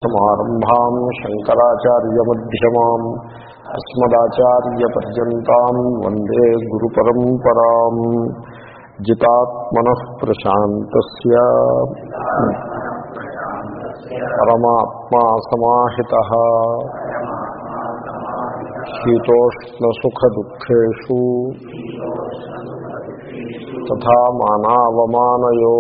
సమారంభాం శంకరాచార్యమ్యమాం అస్మదాచార్యపర్యంతం వందే గురు పరంపరాం జితాత్మన ప్రశాంత పరమాత్మా సమాహిత శీతోష్ణసుఖదుఃఖేషు తథా మానావమానయో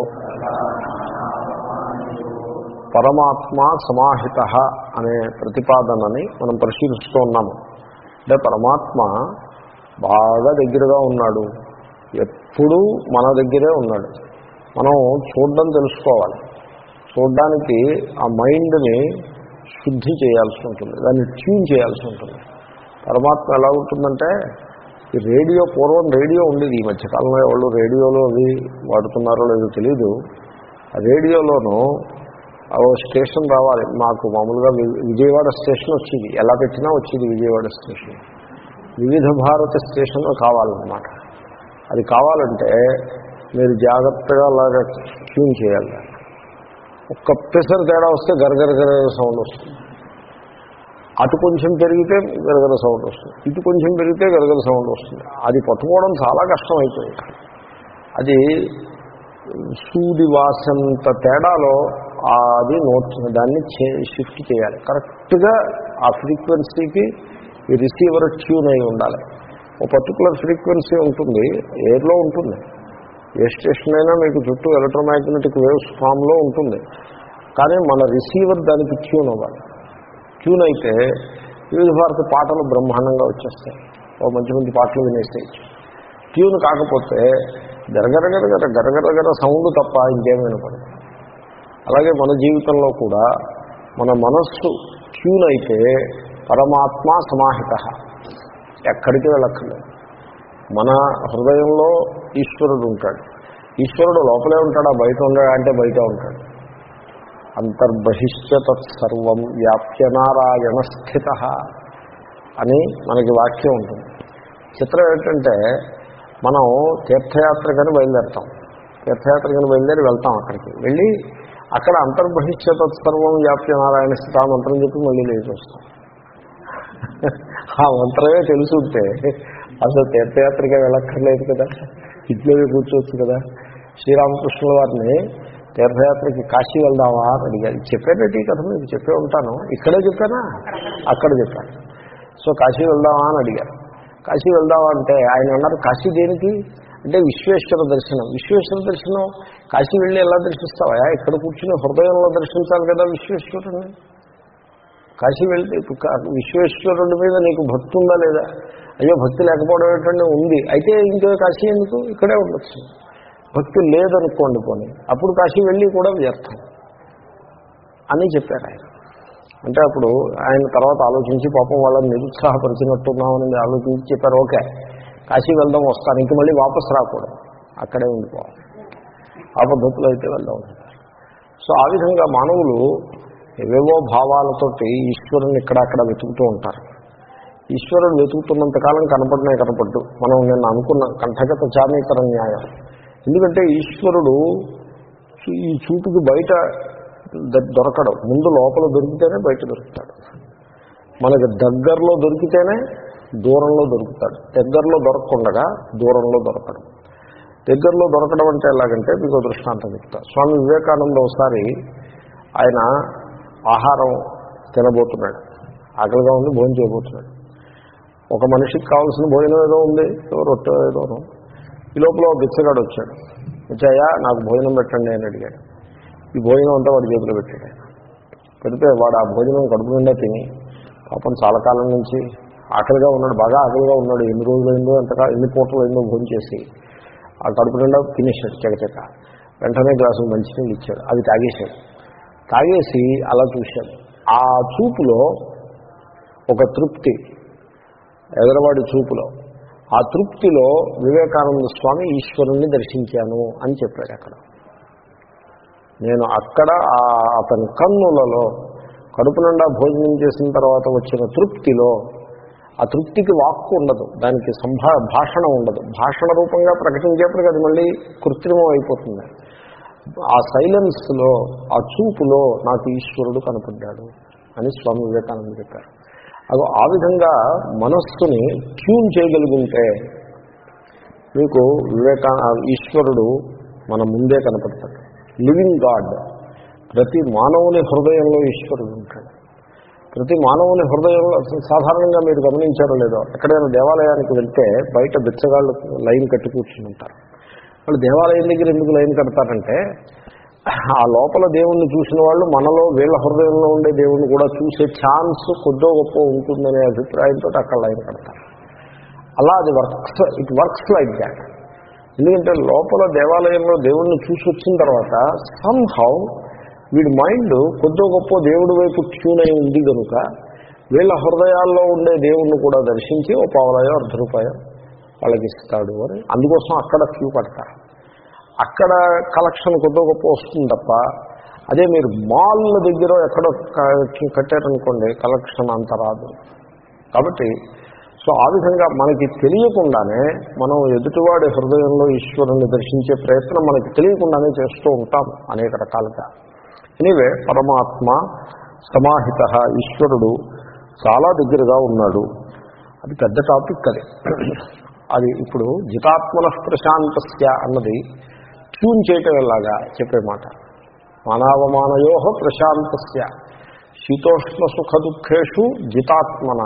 పరమాత్మ సమాహిత అనే ప్రతిపాదనని మనం పరిశీలిస్తూ ఉన్నాము అంటే పరమాత్మ బాగా దగ్గరగా ఉన్నాడు ఎప్పుడూ మన దగ్గరే ఉన్నాడు మనం చూడడం తెలుసుకోవాలి చూడడానికి ఆ మైండ్ని శుద్ధి చేయాల్సి ఉంటుంది దాన్ని ట్యూన్ చేయాల్సి ఉంటుంది పరమాత్మ ఎలా ఉంటుందంటే ఈ రేడియో పూర్వం రేడియో ఉండేది ఈ మధ్యకాలంలో ఎవరు రేడియోలో అవి వాడుతున్నారో లేదో తెలీదు ఆ రేడియోలోనూ ఓ స్టేషన్ రావాలి మాకు మామూలుగా వి- విజయవాడ స్టేషన్ వచ్చేది ఎలా పెట్టినా వచ్చేది విజయవాడ స్టేషన్ వివిధ భారత స్టేషన్ కావాలన్నమాట అది కావాలంటే మీరు జాగ్రత్తగా అలాగా ట్యూన్ చేయాలి ఒక్క ప్రెషర్ తేడా వస్తే గరగర గరగర సౌండ్ వస్తుంది అటు కొంచెం పెరిగితే గరగర సౌండ్ వస్తుంది ఇటు కొంచెం పెరిగితే గరగర సౌండ్ వస్తుంది అది పట్టుకోవడం చాలా కష్టం అయిపోయింది అది సూది వాసంత తేడాలో అది నోట్ దాన్ని చే- షిఫ్ట్ చేయాలి కరెక్ట్గా ఆ ఫ్రీక్వెన్సీకి ఈ రిసీవర్ ట్యూన్ అయి ఉండాలి ఒక పర్టికులర్ ఫ్రీక్వెన్సీ ఉంటుంది ఎయిర్లో ఉంటుంది ఏ స్టేషన్ అయినా మీకు చుట్టూ ఎలక్ట్రోమాగ్నెటిక్ వేవ్స్ ఫామ్లో ఉంటుంది కానీ మన రిసీవర్ దానికి ట్యూన్ అవ్వాలి ట్యూన్ అయితే వివిధ భారత పాటలు బ్రహ్మాండంగా వచ్చేస్తాయి ఓ మంచి మంచి పాటలు వినేసేయచ్చు ట్యూన్ కాకపోతే గరగరగరగర గరగరగర సౌండ్ తప్ప ఇంకేం వినపడదు అలాగే మన జీవితంలో కూడా మన మనస్సు ట్యూన్ అయితే పరమాత్మ సమాహిత ఎక్కడికి వెళ్ళక్కర్లేదు మన హృదయంలో ఈశ్వరుడు ఉంటాడు ఈశ్వరుడు లోపలే ఉంటాడా బయట ఉండడా అంటే బయట ఉంటాడు అంతర్బహిష్ట తత్సర్వం వ్యాప్య నారాయణ స్థిత అని మనకి వాక్యం ఉంటుంది చిత్రం ఏంటంటే మనం తీర్థయాత్రకని బయలుదేరుతాం తీర్థయాత్రకని బయలుదేరి వెళ్తాం అక్కడికి వెళ్ళి అక్కడ అంతర్బహిష్ట తత్సర్వం వ్యాప్య నారాయణ స్థిత ఆ మంత్రం చెప్పి మళ్ళీ లేచి వస్తాం ఆ మంత్రమే తెలుసుంటే అసలు తీర్థయాత్రగా వెళ్ళక్కర్లేదు కదా ఇంట్లోనే కూర్చోవచ్చు కదా శ్రీరామకృష్ణుల వారిని తీర్థయాత్రకి కాశీ వెళ్దామా అని అడిగారు చెప్పేటట్టు ఈ కథ మీకు చెప్పే ఉంటాను ఇక్కడే చెప్పానా అక్కడ చెప్పాను సో కాశీ వెళ్దామా అని అడిగారు కాశీ వెళ్దామా అంటే ఆయన అన్నారు కాశీ దేనికి అంటే విశ్వేశ్వర దర్శనం విశ్వేశ్వర దర్శనం కాశీ వెళ్ళి ఎలా దర్శిస్తావా ఇక్కడ కూర్చుని హృదయంలో దర్శించాలి కదా విశ్వేశ్వరుని కాశీ వెళ్తే ఇప్పుడు కా- విశ్వేశ్వరుడి మీద నీకు భక్తి ఉందా లేదా అయ్యో భక్తి లేకపోవడం ఏంటంటే ఉంది అయితే ఇంకో కాశీ ఎందుకు ఇక్కడే ఉండొచ్చు భక్తి లేదనుకోండి పోనీ అప్పుడు కాశీ వెళ్ళి కూడా వ్యర్థం అని చెప్పారు ఆయన అంటే అప్పుడు ఆయన తర్వాత ఆలోచించి పాపం వాళ్ళని నిరుత్సాహపరిచినట్టున్నామని ఆలోచించి చెప్పారు ఓకే కాశీ వెళ్దాం వస్తాను ఇంక మళ్ళీ వాపస్ రాకూడదు అక్కడే ఉండిపోవాలి ఆ పద్ధతిలో అయితే వెళ్దాం సో ఆ విధంగా మానవులు ఏవేవో భావాలతోటి ఈశ్వరుని ఇక్కడ అక్కడ వెతుకుతూ ఉంటారు ఈశ్వరుడు వెతుకుతున్నంతకాలం కనపడనే కనపడ్డు మనం నిన్న అనుకున్న కంఠగత చామీకర న్యాయం ఎందుకంటే ఈశ్వరుడు చూ- ఈ చూపుకి బయట ద- దొరకడు ముందు లోపల దొరికితేనే బయట దొరుకుతాడు మనకి దగ్గరలో దొరికితేనే దూరంలో దొరుకుతాడు దగ్గరలో దొరకకుండగా దూరంలో దొరకడు దగ్గరలో దొరకడం అంటే ఎలాగంటే మీకు ఒక దృష్టాంతం చెప్తా స్వామి వివేకానంద ఒకసారి ఆయన ఆహారం తినబోతున్నాడు ఆకలిగా ఉంది భోజనం చేయబోతున్నాడు ఒక మనిషికి కావాల్సిన భోజనం ఏదో ఉంది ఏదో రొట్టె ఏదోనో ఈ లోపల ఓ బిచ్చగాడు వచ్చాడు వచ్చాయా నాకు భోజనం పెట్టండి అని అడిగాడు ఈ భోజనం అంతా వాడి చేతిలో పెట్టాడు ఆయన. పెడితే వాడు ఆ భోజనం కడుపు నిండా తిని పాపం చాలా కాలం నుంచి ఆకలిగా ఉన్నాడు బాగా ఆకలిగా ఉన్నాడు ఎన్ని రోజులైందో ఎంతగా ఎన్ని పూటలైందో భోజనం చేసి ఆ కడుపు నిండా తినేశాడు చకచక వెంటనే గ్లాసు మంచినీళ్ళు ఇచ్చాడు అది తాగేశాడు తాగేసి అలా చూశాడు ఆ చూపులో ఒక తృప్తి ఎదరవాడి చూపులో ఆ తృప్తిలో వివేకానంద స్వామి ఈశ్వరుణ్ణి దర్శించాను అని చెప్పాడు అక్కడ నేను అక్కడ ఆ- అతని కన్నులలో కడుపు నిండా భోజనం చేసిన తర్వాత వచ్చిన తృప్తిలో ఆ తృప్తికి వాక్కు ఉండదు దానికి సంభా భాషణ ఉండదు భాషణ రూపంగా ప్రకటించేప్పటికి అది మళ్ళీ కృత్రిమం అయిపోతుంది ఆ సైలెన్స్లో ఆ చూపులో నాకు ఈశ్వరుడు కనపడ్డాడు అని స్వామి వివేకానంద చెప్పారు అది ఆ విధంగా మనస్సుని ట్యూన్ చేయగలిగితే మీకు వివేకా ఈశ్వరుడు మన ముందే కనపడతాడు లివింగ్ గాడ్ ప్రతి మానవుని హృదయంలో ఈశ్వరుడు ఉంటాడు ప్రతి మానవుని హృదయంలో సాధారణంగా మీరు గమనించారో లేదో ఎక్కడైనా దేవాలయానికి వెళ్తే బయట బిచ్చగాళ్ళు లైన్ కట్టి కూర్చుని ఉంటారు వాళ్ళు దేవాలయం దగ్గర ఎందుకు లైన్ కడతారంటే ఆ లోపల దేవుణ్ణి చూసిన వాళ్ళు మనలో వీళ్ళ హృదయంలో ఉండే దేవుణ్ణి కూడా చూసే ఛాన్స్ కొద్దో గొప్ప ఉంటుందనే అభిప్రాయంతో అక్కడ లైన్ కడతారు అలా అది works it works like that ఎందుకంటే లోపల దేవాలయంలో దేవుణ్ణి చూసి వచ్చిన తర్వాత సమ్హౌ వీడి మైండ్ కొద్దో గొప్ప దేవుడి వైపు ట్యూన్ అయి ఉంది కనుక వీళ్ళ హృదయాల్లో ఉండే దేవుణ్ణి కూడా దర్శించి ఓ పావులాయో అర్ధ రూపాయో వాళ్ళకి ఇస్తాడు అని అందుకోసం అక్కడ క్యూ కడతారు అక్కడ కలెక్షన్ కొద్దో గొప్ప వస్తుంది తప్ప అదే మీరు మాల్ దగ్గర ఎక్కడో క- కట్టారనుకోండి కలెక్షన్ అంత రాదు కాబట్టి సో ఆ విధంగా మనకి తెలియకుండానే మనం ఎదుటివాడి హృదయంలో ఈశ్వరుని దర్శించే ప్రయత్నం మనకి తెలియకుండానే చేస్తూ ఉంటాం అనేక రకాలుగా ఎనీవే పరమాత్మ సమాహిత ఈశ్వరుడు చాలా దగ్గరగా ఉన్నాడు అది పెద్ద టాపిక్ అది అది ఇప్పుడు జితాత్మన ప్రశాంతస్య అన్నది ట్యూన్ చేయటం ఎలాగా చెప్పే మాట మానవమానయో ప్రశాంతస్య శీతోష్ణ సుఖ దుఃఖేషు జితాత్మన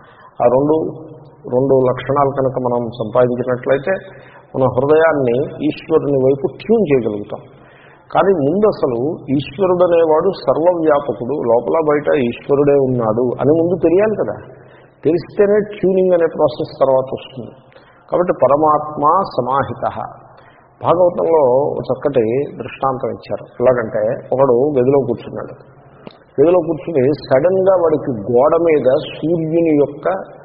ఆ రెండు రెండు లక్షణాలు కనుక మనం సంపాదించినట్లయితే మన హృదయాన్ని ఈశ్వరుని వైపు ట్యూన్ చేయగలుగుతాం కానీ ముందు అసలు ఈశ్వరుడు అనేవాడు సర్వవ్యాపకుడు లోపల బయట ఈశ్వరుడే ఉన్నాడు అని ముందు తెలియాలి కదా తెలిస్తేనే ట్యూనింగ్ అనే ప్రాసెస్ తర్వాత వస్తుంది కాబట్టి పరమాత్మ సమాహిత భాగవతంలో ఒక చక్కటి దృష్టాంతం ఇచ్చారు ఎలాగంటే ఒకడు గదిలో కూర్చున్నాడు గదిలో కూర్చుని సడన్గా వాడికి గోడ మీద సూర్యుని యొక్క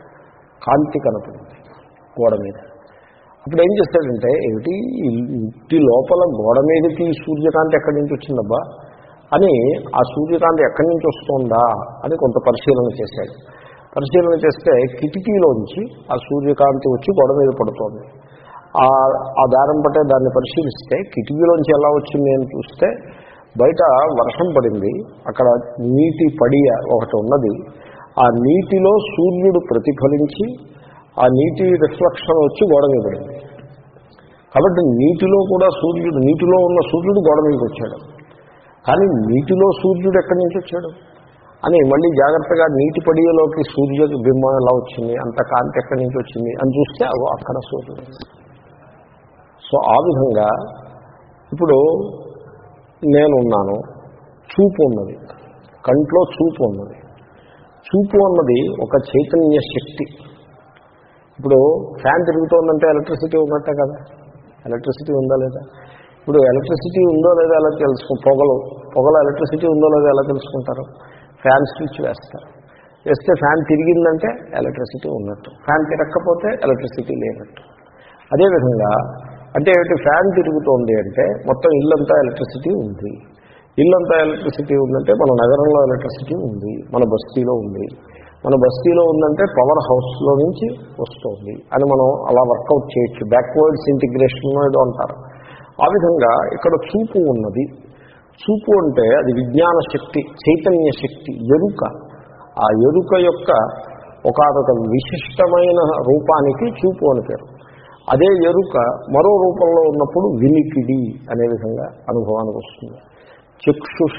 కాంతి కనపడింది గోడ మీద అప్పుడు ఏం చేస్తాడంటే ఏమిటి ఈ ఇంటి లోపల గోడ మీదకి ఈ సూర్యకాంతి ఎక్కడి నుంచి వచ్చిందబ్బా అని ఆ సూర్యకాంతి ఎక్కడి నుంచి వస్తుందా అని కొంత పరిశీలన చేశాడు పరిశీలన చేస్తే కిటికీలోంచి ఆ సూర్యకాంతి వచ్చి గోడ మీద పడుతోంది ఆ ఆ దారం పట్టే దాన్ని పరిశీలిస్తే కిటికీలోంచి ఎలా వచ్చింది అని చూస్తే బయట వర్షం పడింది అక్కడ నీటి పడియ ఒకటి ఉన్నది ఆ నీటిలో సూర్యుడు ప్రతిఫలించి ఆ నీటి రిఫ్లెక్షన్ వచ్చి గోడ మీద పడింది కాబట్టి నీటిలో కూడా సూర్యుడు నీటిలో ఉన్న సూర్యుడు గోడ మీదకి వచ్చాడు కానీ నీటిలో సూర్యుడు ఎక్కడి నుంచి వచ్చాడు అని మళ్ళీ జాగ్రత్తగా నీటి పడియలోకి సూర్య బింబం ఎలా వచ్చింది అంత కాంతి ఎక్కడి నుంచి వచ్చింది అని చూస్తే అగో అక్కడ సూర్యుడు సో ఆ విధంగా ఇప్పుడు నేనున్నాను చూపు ఉన్నది కంట్లో చూపు ఉన్నది చూపు అన్నది ఒక చైతన్య శక్తి ఇప్పుడు ఫ్యాన్ తిరుగుతోందంటే ఎలక్ట్రిసిటీ ఉన్నట్టే కదా ఎలక్ట్రిసిటీ ఉందా లేదా ఇప్పుడు ఎలక్ట్రిసిటీ ఉందో లేదో ఎలా తెలుసుకు పొగలు పొగలో ఎలక్ట్రిసిటీ ఉందో లేదో ఎలా తెలుసుకుంటారు ఫ్యాన్ స్విచ్ వేస్తారు వేస్తే ఫ్యాన్ తిరిగిందంటే ఎలక్ట్రిసిటీ ఉన్నట్టు ఫ్యాన్ తిరగకపోతే ఎలక్ట్రిసిటీ లేనట్టు అదేవిధంగా అంటే ఏమిటి ఫ్యాన్ తిరుగుతోంది అంటే మొత్తం ఇల్లంతా ఎలక్ట్రిసిటీ ఉంది ఇల్లంతా ఎలక్ట్రిసిటీ ఉందంటే మన నగరంలో ఎలక్ట్రిసిటీ ఉంది మన బస్తీలో ఉంది మన బస్తీలో ఉందంటే పవర్ హౌస్లో నుంచి వస్తుంది అని మనం అలా వర్కౌట్ చేయొచ్చు బ్యాక్వర్డ్స్ ఇంటిగ్రేషన్ ఏదో అంటారు ఆ విధంగా ఇక్కడ చూపు ఉన్నది చూపు అంటే అది విజ్ఞాన శక్తి చైతన్య శక్తి ఎరుక ఆ ఎరుక యొక్క ఒకనొక విశిష్టమైన రూపానికి చూపు అని పేరు అదే ఎరుక మరో రూపంలో ఉన్నప్పుడు వినికిడి అనే విధంగా అనుభవానికి వస్తుంది చక్షుష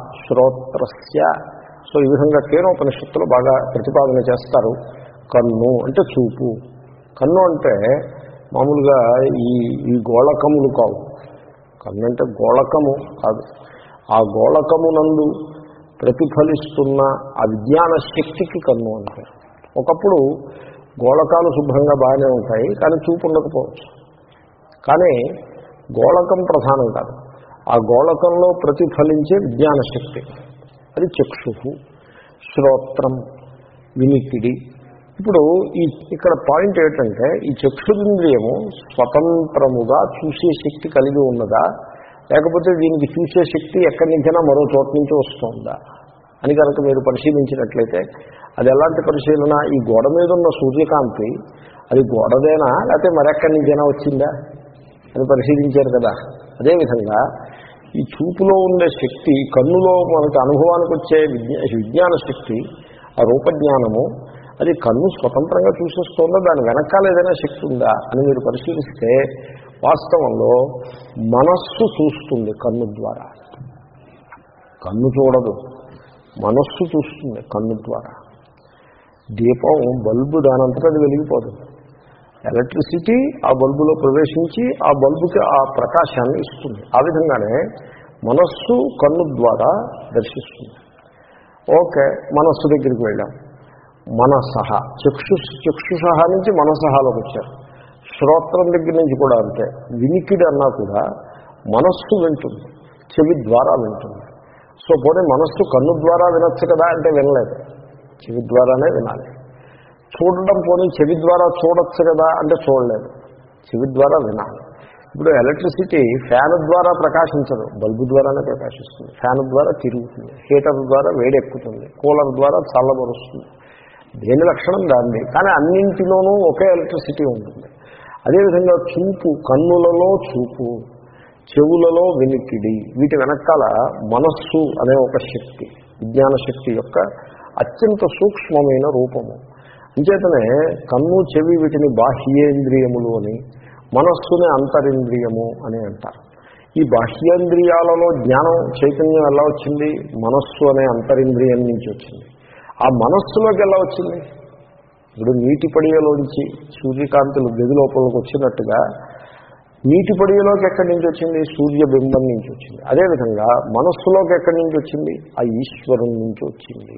శ్రోత్రస్య సో ఈ విధంగా కేనోపనిషత్తులు బాగా ప్రతిపాదన చేస్తారు కన్ను అంటే చూపు కన్ను అంటే మామూలుగా ఈ ఈ గోళకములు కావు కన్ను అంటే గోళకము కాదు ఆ గోళకమునందు ప్రతిఫలిస్తున్న ఆ విజ్ఞాన శక్తికి కన్ను అంటారు ఒకప్పుడు గోళకాలు శుభ్రంగా బాగానే ఉంటాయి కానీ చూపు ఉండకపోవచ్చు కానీ గోళకం ప్రధానం కాదు ఆ గోళకంలో ప్రతిఫలించే విజ్ఞాన శక్తి అది చక్షు శ్రోత్రం వినికిడి ఇప్పుడు ఈ ఇక్కడ పాయింట్ ఏంటంటే ఈ చక్షురింద్రియము స్వతంత్రముగా చూసే శక్తి కలిగి ఉన్నదా లేకపోతే దీనికి చూసే శక్తి ఎక్కడి నుంచైనా మరో చోట నుంచి వస్తుందా అని కనుక మీరు పరిశీలించినట్లయితే అది ఎలాంటి పరిశీలన ఈ గోడ మీద ఉన్న సూర్యకాంతి అది గోడదేనా లేకపోతే మరెక్కడి నుంచైనా వచ్చిందా అని పరిశీలించారు కదా అదేవిధంగా ఈ చూపులో ఉండే శక్తి కన్నులో మనకి అనుభవానికి వచ్చే విజ్ఞా విజ్ఞాన శక్తి ఆ రూపజ్ఞానము అది కన్ను స్వతంత్రంగా చూసేస్తుందా దాని వెనకాల ఏదైనా శక్తి ఉందా అని మీరు పరిశీలిస్తే వాస్తవంలో మనస్సు చూస్తుంది కన్ను ద్వారా కన్ను చూడదు మనస్సు చూస్తుంది కన్ను ద్వారా దీపం బల్బు దానంతటా అది వెలిగిపోదు ఎలక్ట్రిసిటీ ఆ బల్బులో ప్రవేశించి ఆ బల్బుకి ఆ ప్రకాశాన్ని ఇస్తుంది ఆ విధంగానే మనస్సు కన్ను ద్వారా దర్శిస్తుంది ఓకే మనస్సు దగ్గరికి వెళ్ళాం మనసహ చక్షు చక్షుష నుంచి మనసహలోకి వచ్చారు శ్రోత్రం దగ్గర నుంచి కూడా అంతే వినికిడి అన్నా కూడా మనస్సు వింటుంది చెవి ద్వారా వింటుంది సో పోనీ మనస్సు కన్ను ద్వారా వినొచ్చు కదా అంటే వినలేదు చెవి ద్వారానే వినాలి చూడడం పోనీ చెవి ద్వారా చూడొచ్చు కదా అంటే చూడలేదు చెవి ద్వారా వినాలి ఇప్పుడు ఎలక్ట్రిసిటీ ఫ్యాన్ ద్వారా ప్రకాశించదు బల్బు ద్వారానే ప్రకాశిస్తుంది ఫ్యాన్ ద్వారా తిరుగుతుంది హీటర్ ద్వారా వేడెక్కుతుంది కూలర్ ద్వారా చల్లబరుస్తుంది దేని లక్షణం దాన్ని కానీ అన్నింటిలోనూ ఒకే ఎలక్ట్రిసిటీ ఉంటుంది అదేవిధంగా చూపు కన్నులలో చూపు చెవులలో వినికిడి వీటి వెనకాల మనస్సు అనే ఒక శక్తి విజ్ఞాన శక్తి యొక్క అత్యంత సూక్ష్మమైన రూపము అంచేతనే కన్ను చెవి వీటిని బాహ్యేంద్రియములు అని మనస్సుని అంతరింద్రియము అని అంటారు ఈ బాహ్యేంద్రియాలలో జ్ఞానం చైతన్యం ఎలా వచ్చింది మనస్సు అనే అంతరింద్రియం నుంచి వచ్చింది ఆ మనస్సులోకి ఎలా వచ్చింది ఇప్పుడు నీటి పడియలోంచి సూర్యకాంతులు గది లోపలికి వచ్చినట్టుగా నీటి పడియలోకి ఎక్కడి నుంచి వచ్చింది సూర్యబింబం నుంచి వచ్చింది అదేవిధంగా మనస్సులోకి ఎక్కడి నుంచి వచ్చింది ఆ ఈశ్వరుని నుంచి వచ్చింది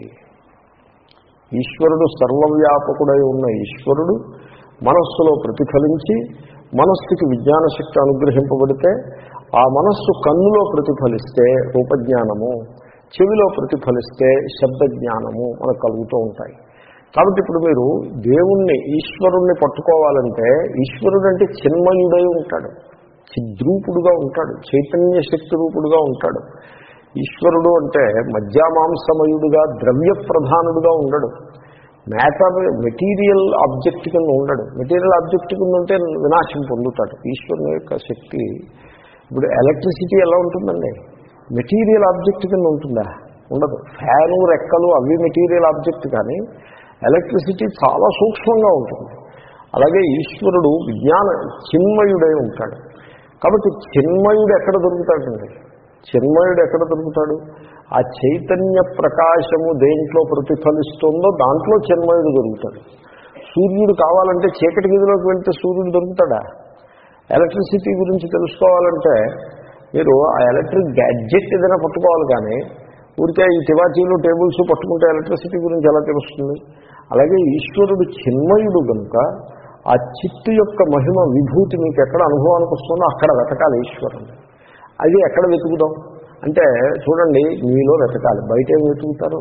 ఈశ్వరుడు సర్వవ్యాపకుడై ఉన్న ఈశ్వరుడు మనస్సులో ప్రతిఫలించి మనస్సుకి విజ్ఞాన శక్తి అనుగ్రహింపబడితే ఆ మనస్సు కన్నులో ప్రతిఫలిస్తే రూపజ్ఞానము చెవిలో ప్రతిఫలిస్తే శబ్దజ్ఞానము మనకు కలుగుతూ ఉంటాయి కాబట్టి ఇప్పుడు మీరు దేవుణ్ణి ఈశ్వరుణ్ణి పట్టుకోవాలంటే ఈశ్వరుడు అంటే చిన్మయుడై ఉంటాడు చిద్రూపుడుగా ఉంటాడు చైతన్య శక్తి రూపుడుగా ఉంటాడు ఈశ్వరుడు అంటే మధ్యామాంసమయుడుగా ద్రవ్య ప్రధానుడుగా ఉండడు మ్యాటర్ మెటీరియల్ ఆబ్జెక్ట్ కింద ఉండడు మెటీరియల్ ఆబ్జెక్ట్ కింద ఉంటే వినాశం పొందుతాడు ఈశ్వరుని యొక్క శక్తి ఇప్పుడు ఎలక్ట్రిసిటీ ఎలా ఉంటుందండి మెటీరియల్ ఆబ్జెక్ట్ కింద ఉంటుందా ఉండదు ఫ్యాను రెక్కలు అవి మెటీరియల్ ఆబ్జెక్ట్ కానీ ఎలక్ట్రిసిటీ చాలా సూక్ష్మంగా ఉంటుంది అలాగే ఈశ్వరుడు విజ్ఞాన చిన్మయుడై ఉంటాడు కాబట్టి చిన్మయుడు ఎక్కడ దొరుకుతాడండి చిన్మయుడు ఎక్కడ దొరుకుతాడు ఆ చైతన్య ప్రకాశము దేంట్లో ప్రతిఫలిస్తుందో దాంట్లో చిన్మయుడు దొరుకుతాడు సూర్యుడు కావాలంటే చీకటి గదిలోకి వెళ్తే సూర్యుడు దొరుకుతాడా ఎలక్ట్రిసిటీ గురించి తెలుసుకోవాలంటే మీరు ఆ ఎలక్ట్రిక్ గ్యాడ్జెట్ ఏదైనా పట్టుకోవాలి కానీ ఊరికే ఈ తివాచీలు టేబుల్స్ పట్టుకుంటే ఎలక్ట్రిసిటీ గురించి ఎలా తెలుస్తుంది అలాగే ఈశ్వరుడు చిన్మయుడు కనుక ఆ చిత్తు యొక్క మహిమ విభూతి మీకు ఎక్కడ అనుభవానికి వస్తుందో అక్కడ వెతకాలి ఈశ్వరుని అది ఎక్కడ వెతుకుదాం అంటే చూడండి మీలో వెతకాలి బయట ఏం వెతుకుతారు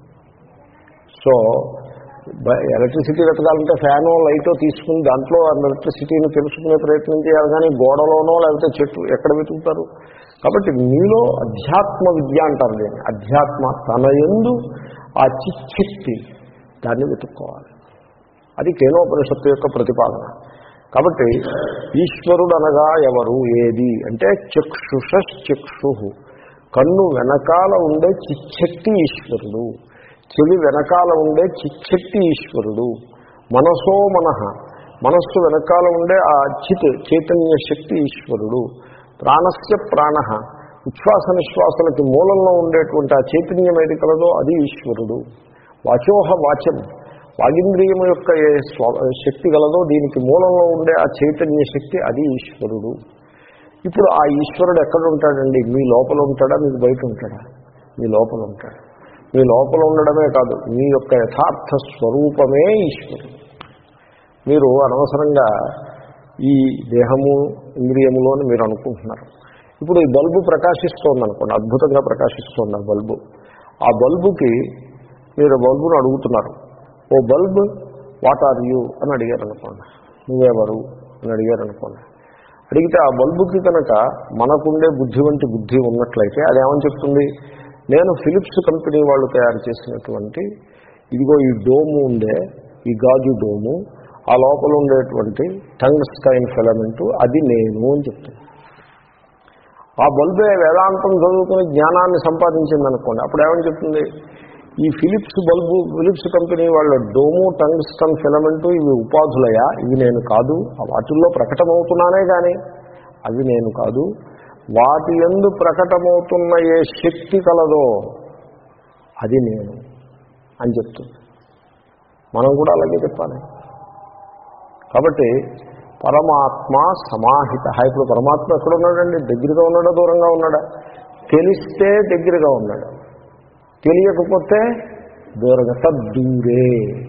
సో ఎలక్ట్రిసిటీ వెతకాలంటే ఫ్యానో లైటో తీసుకుని దాంట్లో ఆ ఎలక్ట్రిసిటీని తెలుసుకునే ప్రయత్నం చేయాలి కానీ గోడలోనో లేకపోతే చెట్టు ఎక్కడ వెతుకుతారు కాబట్టి మీలో అధ్యాత్మ విద్య అంటారు దీన్ని అధ్యాత్మ తన ఎందు ఆ చిచ్చక్తి దాన్ని వెతుక్కోవాలి అది కేనోపనిషత్తు యొక్క ప్రతిపాదన కాబట్టి ఈశ్వరుడు అనగా ఎవరు ఏది అంటే చక్షుష చక్షు కన్ను వెనకాల ఉండే చిచ్చక్తి ఈశ్వరుడు చెవి వెనకాల ఉండే చిచ్చక్తి ఈశ్వరుడు మనసో మనహ మనస్సు వెనకాల ఉండే ఆ చిత్ చైతన్య శక్తి ఈశ్వరుడు ప్రాణస్య ప్రాణ ఉచ్ఛ్వాస నిశ్వాసలకి మూలంలో ఉండేటువంటి ఆ చైతన్యం ఏది కలదో అది ఈశ్వరుడు వాచోహ వాచం వాగింద్రియం యొక్క ఏ శక్తి గలదో దీనికి మూలంలో ఉండే ఆ చైతన్య శక్తి అది ఈశ్వరుడు ఇప్పుడు ఆ ఈశ్వరుడు ఎక్కడ ఉంటాడండి మీ లోపల ఉంటాడా మీకు బయట ఉంటాడా మీ లోపల ఉంటాడు మీ లోపల ఉండడమే కాదు మీ యొక్క యథార్థ స్వరూపమే ఈశ్వరుడు మీరు అనవసరంగా ఈ దేహము ఇంద్రియములు అని మీరు అనుకుంటున్నారు ఇప్పుడు ఈ బల్బు ప్రకాశిస్తోంది అనుకోండి అద్భుతంగా ప్రకాశిస్తోంది ఆ బల్బు ఆ బల్బుకి మీరు బల్బును అడుగుతున్నారు ఓ బల్బ్ వాట్ ఆర్ యూ అని అడిగారు అనుకోండి నువ్వెవరు అని అడిగారు అనుకోండి అడిగితే ఆ బల్బుకి కనుక మనకుండే బుద్ధి వంటి బుద్ధి ఉన్నట్లయితే అదేమని చెప్తుంది నేను ఫిలిప్స్ కంపెనీ వాళ్ళు తయారు చేసినటువంటి ఇదిగో ఈ డోము ఉండే ఈ గాజు డోము ఆ లోపల ఉండేటువంటి టంగ్ స్టైన్ ఫిలమెంటు అది నేను అని చెప్తుంది ఆ బల్బే వేదాంతం చదువుకుని జ్ఞానాన్ని సంపాదించింది అనుకోండి అప్పుడు ఏమని చెప్తుంది ఈ ఫిలిప్స్ బల్బు ఫిలిప్స్ కంపెనీ వాళ్ళ డోము టంగ్స్టన్ ఫిలమెంటు ఇవి ఉపాధులయా ఇవి నేను కాదు ఆ వాటిల్లో ప్రకటమవుతున్నానే కానీ అవి నేను కాదు వాటి ఎందు ప్రకటమవుతున్న ఏ శక్తి కలదో అది నేను అని చెప్తుంది మనం కూడా అలాగే చెప్పాలి కాబట్టి పరమాత్మ సమాహిత ఇప్పుడు పరమాత్మ ఎక్కడ ఉన్నాడండి దగ్గరగా ఉన్నాడా దూరంగా ఉన్నాడా తెలిస్తే దగ్గరగా ఉన్నాడు తెలియకపోతే దూరంగా తద్దూరే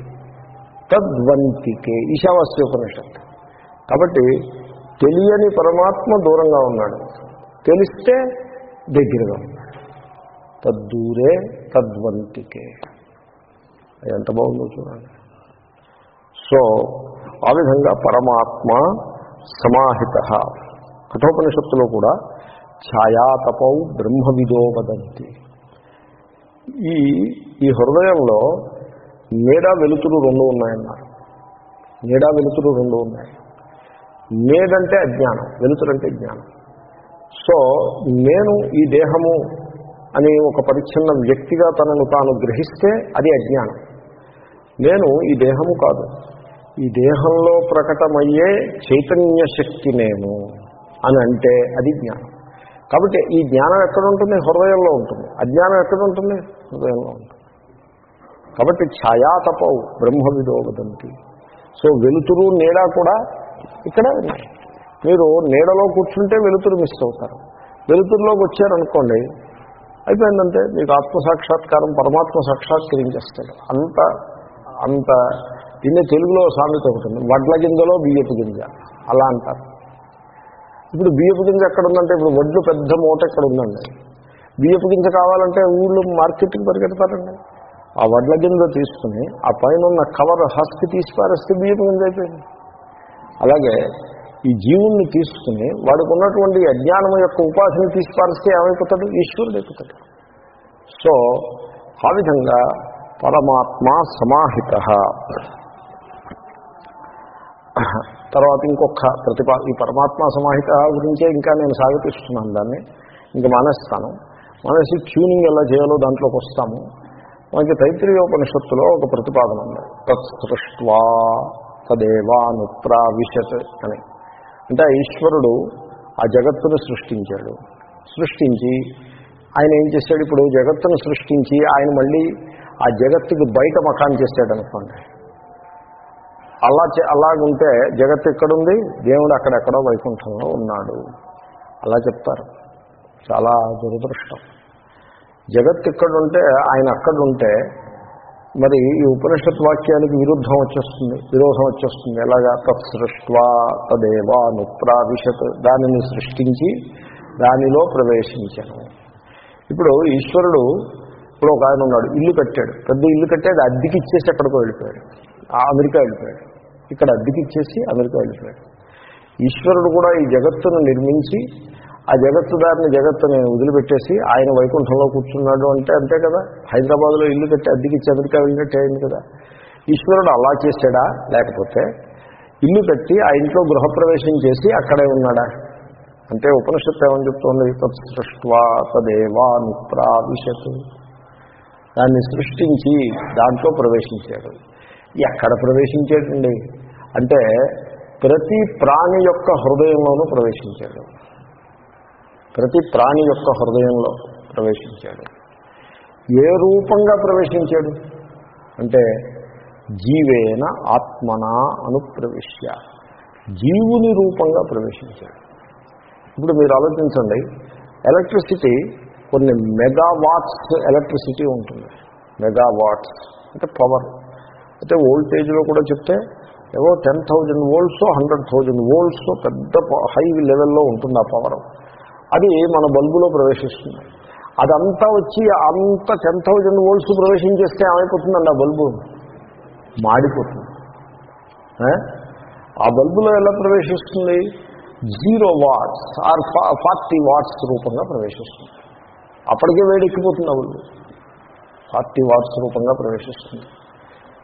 తద్వంతికే ఈశావాస్యోపనిషత్ కాబట్టి తెలియని పరమాత్మ దూరంగా ఉన్నాడు తెలిస్తే దగ్గరగా ఉన్నాడు తద్దూరే తద్వంతికే అది ఎంత బాగుందో చూడండి సో ఆ విధంగా పరమాత్మ సమాహిత కఠోపనిషత్తులో కూడా ఛాయాతపౌ బ్రహ్మవిదో వదంతి ఈ ఈ హృదయంలో నీడ వెలుతురు రెండు ఉన్నాయన్నారు నీడ వెలుతురు రెండు ఉన్నాయి నేడంటే అజ్ఞానం వెలుతురంటే జ్ఞానం సో నేను ఈ దేహము అని ఒక పరిచ్ఛిన్న వ్యక్తిగా తనను తాను గ్రహిస్తే అది అజ్ఞానం నేను ఈ దేహము కాదు ఈ దేహంలో ప్రకటమయ్యే చైతన్య శక్తి నేను అని అంటే అది జ్ఞానం కాబట్టి ఈ జ్ఞానం ఎక్కడ ఉంటుంది హృదయంలో ఉంటుంది అజ్ఞానం ఎక్కడ ఉంటుంది హృదయంలో ఉంటుంది కాబట్టి ఛాయాతపవు బ్రహ్మవిదో వదంతి సో వెలుతురు నీడ కూడా ఇక్కడే ఉన్నాయి మీరు నీడలో కూర్చుంటే వెలుతురు మిస్ అవుతారు వెలుతురులోకి వచ్చారనుకోండి అయిపోయిందంటే మీకు ఆత్మసాక్షాత్కారం పరమాత్మ సాక్షాత్కరించేస్తాడు అంత అంత దీన్ని తెలుగులో సామెత ఒకటి ఉంది వడ్ల గింజలో బియ్యపు గింజ అలా అంటారు ఇప్పుడు బియ్యపు గింజ ఎక్కడ ఉందంటే ఇప్పుడు వడ్లు పెద్ద మూట ఎక్కడ ఉందండి బియ్యపు గింజ కావాలంటే ఊళ్ళో మార్కెట్కి పరిగెడతారండి ఆ వడ్ల గింజ తీసుకుని ఆ పైన ఉన్న కవర్ హస్కి తీసి పారేస్తే బియ్యపు గింజ అయిపోయింది అలాగే ఈ జీవుణ్ణి తీసుకుని వాడికి ఉన్నటువంటి అజ్ఞానం యొక్క ఉపాధిని తీసి పారిస్తే ఏమైపోతాడు ఈశ్వరుడు అయిపోతాడు సో ఆ విధంగా పరమాత్మ సమాహిత తర్వాత ఇంకొక ప్రతిపా ఈ పరమాత్మ సమాహిత గురించే ఇంకా నేను సాగతిస్తున్నాను దాన్ని ఇంకా మానేస్తాను మానేసి ట్యూనింగ్ ఎలా చేయాలో దాంట్లోకి వస్తాము మనకి తైత్రీయోపనిషత్తులో ఒక ప్రతిపాదన ఉంది తత్సృష్వా తదేవానుప్రావిశత్ అని అంటే ఆ ఈశ్వరుడు ఆ జగత్తును సృష్టించాడు సృష్టించి ఆయన ఏం చేశాడు ఇప్పుడు జగత్తును సృష్టించి ఆయన మళ్ళీ ఆ జగత్తుకి బయట మకాన్ చేశాడు అనుకోండి అలా చే- అలాగుంటే జగత్తు ఎక్కడుంది దేవుడు అక్కడెక్కడో వైకుంఠంలో ఉన్నాడు అలా చెప్తారు చాలా దురదృష్టం జగత్ ఇక్కడుంటే ఆయన అక్కడుంటే మరి ఈ ఉపనిషత్ వాక్యానికి విరుద్ధం వచ్చేస్తుంది విరోధం వచ్చేస్తుంది ఎలాగా తత్సృష్వా తదేవా నుప్రావిశత్ దానిని సృష్టించి దానిలో ప్రవేశించాను ఇప్పుడు ఈశ్వరుడు ఇప్పుడు ఒక ఆయన ఉన్నాడు ఇల్లు కట్టాడు పెద్ద ఇల్లు కట్టేది అద్దెకి ఇచ్చేసి ఎక్కడికో వెళ్ళిపోయాడు ఆ అమెరికా వెళ్ళిపోయాడు ఇక్కడ అద్దెకి ఇచ్చేసి అమెరికా వెళ్ళిపోయాడు ఈశ్వరుడు కూడా ఈ జగత్తును నిర్మించి ఆ జగత్తు దారిని జగత్తుని వదిలిపెట్టేసి ఆయన వైకుంఠంలో కూర్చున్నాడు అంటే అంతే కదా హైదరాబాద్లో ఇల్లు కట్టి అద్దెకి ఇచ్చి అమెరికా వెళ్ళినట్టు అయింది కదా ఈశ్వరుడు అలా చేశాడా లేకపోతే ఇల్లు కట్టి ఆ ఇంట్లో గృహప్రవేశం చేసి అక్కడే ఉన్నాడా అంటే ఉపనిషత్తు ఏమని చెప్తోంది తత్సృష్వా తదేవా నిప్రావిశత్ దాన్ని సృష్టించి దాంట్లో ప్రవేశించాడు ఎక్కడ ప్రవేశించాడండి అంటే ప్రతి ప్రాణి యొక్క హృదయంలోనూ ప్రవేశించాడు ప్రతి ప్రాణి యొక్క హృదయంలో ప్రవేశించాడు ఏ రూపంగా ప్రవేశించాడు అంటే జీవేన ఆత్మన అనుప్రవిశ్య జీవుని రూపంగా ప్రవేశించాడు ఇప్పుడు మీరు ఆలోచించండి ఎలక్ట్రిసిటీ కొన్ని మెగావాట్స్ ఎలక్ట్రిసిటీ ఉంటుంది మెగావాట్స్ అంటే పవర్ అయితే వోల్టేజ్లో కూడా చెప్తే ఏవో ten thousand volts hundred thousand volts పెద్ద హై లెవెల్లో ఉంటుంది ఆ పవర్ అది మన బల్బులో ప్రవేశిస్తుంది అదంతా వచ్చి అంత టెన్ థౌజండ్ వోల్ట్స్ ప్రవేశించేస్తే ఏమైపోతుందండి ఆ బల్బు మాడిపోతుంది ఏ? ఆ బల్బులో ఎలా ప్రవేశిస్తుంది zero watts or forty watts రూపంగా ప్రవేశిస్తుంది అప్పటికే వేడెక్కిపోతుంది ఆ బల్బు ఫార్టీ వాట్స్ రూపంగా ప్రవేశిస్తుంది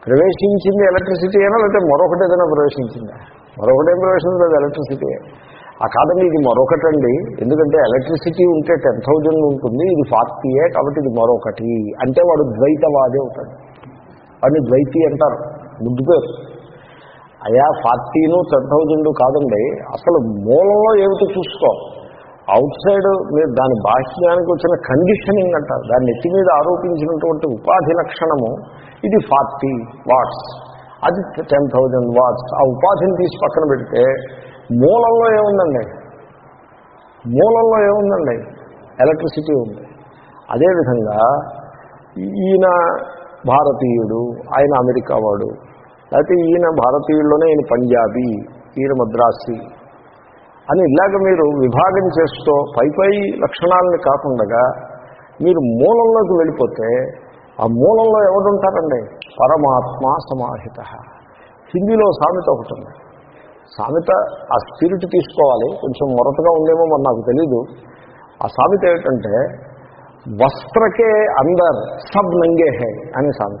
ప్రవేశించింది ఎలక్ట్రిసిటీ అయినా లేకపోతే మరొకటి ఏదైనా ప్రవేశించిందా మరొకటి ఏం ప్రవేశించలేదు ఎలక్ట్రిసిటీ ఆ కాదండి ఇది మరొకటండి ఎందుకంటే ఎలక్ట్రిసిటీ ఉంటే టెన్ థౌజండ్ ఉంటుంది ఇది ఫార్టీయే కాబట్టి ఇది మరొకటి అంటే వాడు ద్వైతవాదే అవుతాడు వాడిని ద్వైతి అంటారు ముద్దు పేరు అయా ఫార్టీను టెన్ థౌజండ్ కాదండి అసలు మూలంలో ఏమిటో చూసుకో అవుట్ సైడ్ మీరు దాని బాహ్యానికి వచ్చిన కండిషనింగ్ అంటారు దాన్ని ఎత్తి మీద ఆరోపించినటువంటి ఉపాధి లక్షణము ఇది ఫార్టీ వాట్స్ అది టెన్ థౌజండ్ వాట్స్ ఆ ఉపాధిని తీసి పక్కన పెడితే మూలంలో ఏముందండి మూలంలో ఏముందండి ఎలక్ట్రిసిటీ ఉంది అదేవిధంగా ఈయన భారతీయుడు ఆయన అమెరికా వాడు లేకపోతే ఈయన భారతీయుల్లోనే ఈయన పంజాబీ ఈయన మద్రాసి అని ఇలాగ మీరు విభాగం చేస్తూ పై పై లక్షణాలని కాకుండా మీరు మూలంలోకి వెళ్ళిపోతే ఆ మూలంలో ఎవడుంటారండి పరమాత్మ సమాహిత హిందీలో సామెత ఒకటి ఉంది సామెత ఆ స్పిరిట్ తీసుకోవాలి కొంచెం మొరటగా ఉందేమో మరి నాకు తెలీదు ఆ సామెత ఏమిటంటే వస్త్రకే అందర్ సబ్ నంగే హే అనే సామెత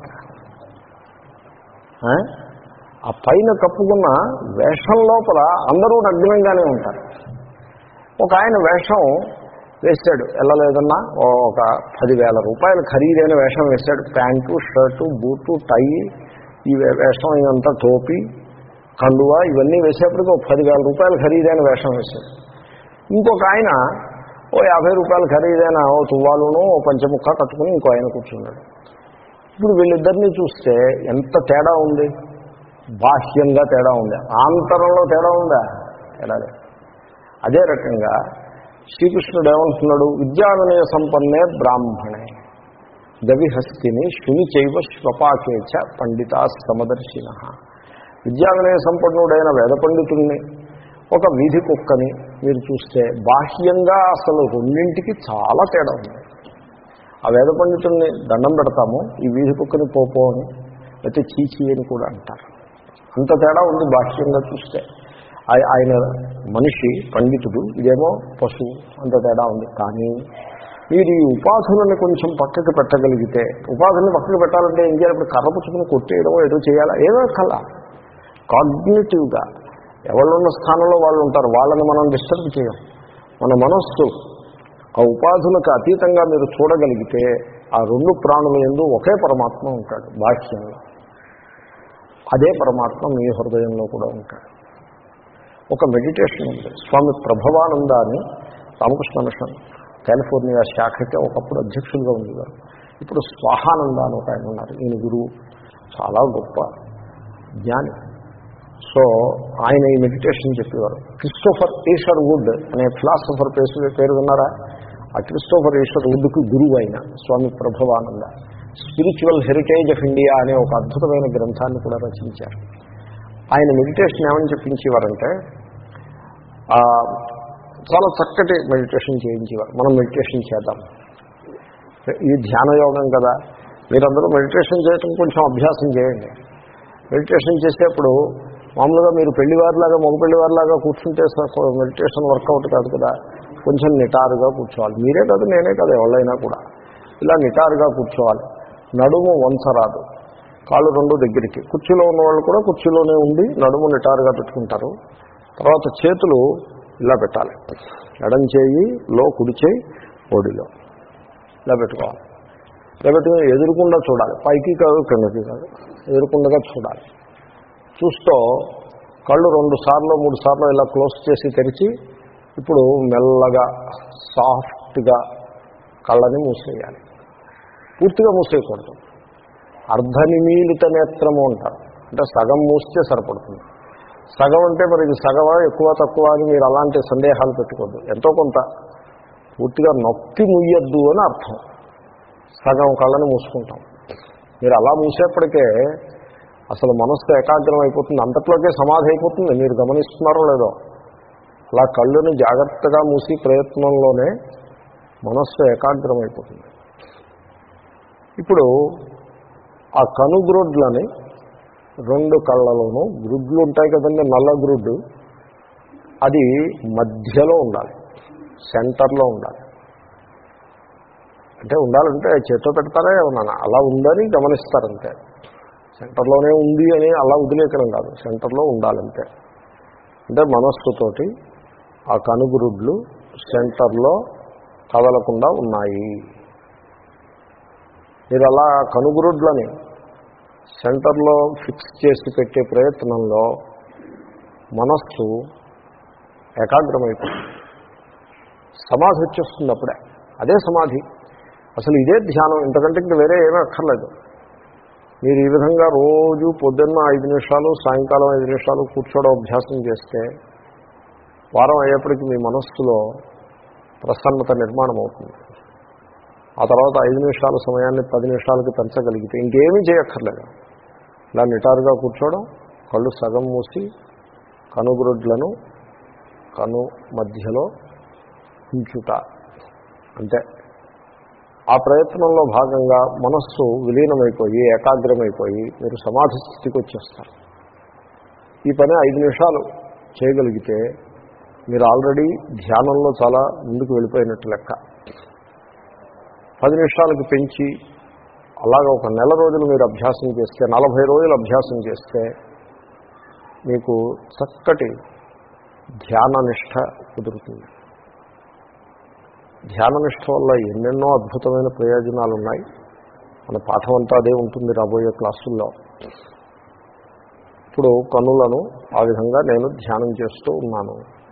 ఆ? ఆ పైన కప్పుకున్న వేషం లోపల అందరూ నగ్నంగానే ఉంటారు ఒక ఆయన వేషం వేశాడు వెళ్ళలేదన్నా ఒక పదివేల రూపాయలు ఖరీదైన వేషం వేశాడు ప్యాంటు షర్టు బూటు టై ఈ వే- వేషం ఇదంతా టోపీ కండువా ఇవన్నీ వేసేప్పటికి ఒక పదివేల రూపాయలు ఖరీదైన వేషం వేశాడు ఇంకొక ఆయన ఓ యాభై రూపాయలు ఖరీదైన ఓ తువ్వాలును ఓ పంచముక్క కట్టుకుని ఇంకో ఆయన కూర్చున్నాడు ఇప్పుడు వీళ్ళిద్దరినీ చూస్తే ఎంత తేడా ఉంది బాహ్యంగా తేడా ఉంది ఆంతరంలో తేడా ఉందా తేడా లేదు అదే రకంగా శ్రీకృష్ణుడు ఏమంటున్నాడు విద్యావినయ సంపన్నే బ్రాహ్మణే గవిహస్తిని శుని చైవ శ్వపాకేచ పండితా సమదర్శిన విద్యావినయ సంపన్నుడైన వేద పండితుల్ని ఒక వీధి కుక్కని మీరు చూస్తే బాహ్యంగా అసలు రెండింటికి చాలా తేడా ఉంది ఆ వేద పండితుల్ని దండం పెడతాము ఈ వీధి కుక్కని పోపో అని లేకపోతే చీచీ అని కూడా అంటారు అంత తేడా ఉంది బాహ్యంగా చూస్తే ఆయ- ఆయన మనిషి పండితుడు ఇదేమో పశువు అంత తేడా ఉంది కానీ మీరు ఈ ఉపాధులను కొంచెం పక్కకి పెట్టగలిగితే ఉపాధులను పక్కకి పెట్టాలంటే ఏం చేయాలి ఇప్పుడు కర్ర పుచ్చుకుని కొట్టేయడం ఏదో చేయాలా ఏదో కల కాగ్నేటివ్గా ఎవళ్ళున్న స్థానంలో వాళ్ళు ఉంటారు వాళ్ళని మనం డిస్టర్బ్ చేయం మన మనస్సు ఆ ఉపాధులకు అతీతంగా మీరు చూడగలిగితే ఆ రెండు ప్రాణుల ఎందు ఒకే పరమాత్మ ఉంటాడు బాహ్యంలో అదే పరమాత్మ మీ హృదయంలో కూడా ఉంటాడు ఒక మెడిటేషన్ ఉంది స్వామి ప్రభవానంద అని రామకృష్ణ మిషన్ కాలిఫోర్నియా శాఖకి ఒకప్పుడు అధ్యక్షులుగా ఉండేవారు ఇప్పుడు స్వాహానంద అని ఒక ఆయన ఉన్నారు ఈయన గురువు చాలా గొప్ప జ్ఞాని సో ఆయన ఈ మెడిటేషన్ చెప్పేవారు క్రిస్టోఫర్ ఈశ్వర్ వుడ్ అనే ఫిలాసఫర్ పేరు పేరు విన్నారా ఆ క్రిస్టోఫర్ ఈశ్వర్ వుడ్కు గురువు అయిన Swami Prabhavananda spiritual heritage of India అనే ఒక అద్భుతమైన గ్రంథాన్ని కూడా రచించారు ఆయన మెడిటేషన్ ఏమని చెప్పించేవారంటే ఆ, చాలా చక్కటి మెడిటేషన్ చేయించేవారు మనం మెడిటేషన్ చేద్దాం ఇది ధ్యాన యోగం కదా మీరందరూ మెడిటేషన్ చేయటం కొంచెం అభ్యాసం చేయండి మెడిటేషన్ చేసేప్పుడు మామూలుగా మీరు పెళ్లివారిలాగా మగ పెళ్లివారిలాగా కూర్చుంటే స- మెడిటేషన్ వర్కౌట్ కాదు కదా కొంచెం నిటారుగా కూర్చోవాలి మీరే కాదు నేనే కాదు ఎవరైనా కూడా ఇలా నిటారుగా కూర్చోవాలి నడుము వంచరాదు కాళ్ళు రెండు దగ్గరికి కుర్చీలో ఉన్న వాళ్ళు కూడా కుర్చీలోనే ఉండి నడుము నిటారుగా పెట్టుకుంటారు తర్వాత చేతులు ఇలా పెట్టాలి ఎడం చేయి లో కుడి చేయి ఓడిలో ఇలా పెట్టుకోవాలి ఇలా పెట్టుకుని ఎదురుకుండా చూడాలి పైకి కాదు కిందకి కాదు ఎదురుకుండగా చూడాలి చూస్తూ కళ్ళు రెండు సార్లు మూడు సార్లు ఇలా క్లోజ్ చేసి తెరిచి ఇప్పుడు మెల్లగా సాఫ్ట్గా కళ్ళని మూసేయాలి పూర్తిగా మూసేయకూడదు అర్ధనిమీలిత నేత్రము అంటారు అంటే సగం మూస్తే సరిపడుతుంది సగం అంటే మరి ఇది సగమా ఎక్కువ తక్కువ అని మీరు అలాంటి సందేహాలు పెట్టుకోవద్దు ఎంతో కొంత పూర్తిగా నొక్కి ముయ్యొద్దు అని అర్థం సగం కళ్ళని మూసుకుంటాం మీరు అలా మూసేప్పటికే అసలు మనస్సు ఏకాగ్రం అయిపోతుంది అంతట్లోకే సమాధి అయిపోతుంది మీరు గమనిస్తున్నారో లేదో అలా కళ్ళుని జాగ్రత్తగా మూసి ప్రయత్నంలోనే మనస్సు ఏకాగ్రం అయిపోతుంది ఇప్పుడు ఆ కనుగ్రుడ్లని రెండు కళ్ళలోనూ గ్రుడ్లు ఉంటాయి కదండి నల్ల గ్రుడ్డు అది మధ్యలో ఉండాలి సెంటర్లో ఉండాలి అంటే ఉండాలంటే చేత్తో పెడతారా ఏమన్నా అలా ఉందని గమనిస్తారంతే సెంటర్లోనే ఉంది అని అలా వదిలేకడం కాదు సెంటర్లో ఉండాలంతే అంటే మనస్సుతోటి ఆ కనుగురుడ్లు సెంటర్లో కదలకుండా ఉన్నాయి మీరు అలా కనుగురుడ్లని సెంటర్లో ఫిక్స్ చేసి పెట్టే ప్రయత్నంలో మనస్సు ఏకాగ్రమైపోతుంది సమాధి వచ్చేస్తుంది అప్పుడే అదే సమాధి అసలు ఇదే ధ్యానం ఇంతకంటే ఇంక వేరే ఏమీ అక్కర్లేదు మీరు ఈ విధంగా రోజు పొద్దున్న ఐదు నిమిషాలు సాయంకాలం ఐదు నిమిషాలు కూర్చోవడం అభ్యాసం చేస్తే వారం అయ్యేప్పటికీ మీ మనస్సులో ప్రసన్నత నిర్మాణం అవుతుంది ఆ తర్వాత ఐదు నిమిషాల సమయాన్ని పది నిమిషాలకి పెంచగలిగితే ఇంకేమీ చేయక్కర్లేదు ఇలా నిటారుగా కూర్చోవడం కళ్ళు సగం మూసి కనుగురుడ్లను కను మధ్యలో ఉంచుట అంతే ఆ ప్రయత్నంలో భాగంగా మనస్సు విలీనమైపోయి ఏకాగ్రమైపోయి మీరు సమాధి స్థితికి వచ్చేస్తారు ఈ పని ఐదు నిమిషాలు చేయగలిగితే మీరు ఆల్రెడీ ధ్యానంలో చాలా ముందుకు వెళ్ళిపోయినట్టు లెక్క పది నిమిషాలకు పెంచి అలాగ ఒక నెల రోజులు మీరు అభ్యాసం చేస్తే నలభై రోజులు అభ్యాసం చేస్తే మీకు చక్కటి ధ్యాన నిష్ట కుదురుతుంది ధ్యాన నిష్ట వల్ల ఎన్నెన్నో అద్భుతమైన ప్రయోజనాలు ఉన్నాయి మన పాఠం అంతా అదే ఉంటుంది రాబోయే క్లాసుల్లో ఇప్పుడు కనులను ఆ విధంగా నేను ధ్యానం చేస్తూ ఉన్నాను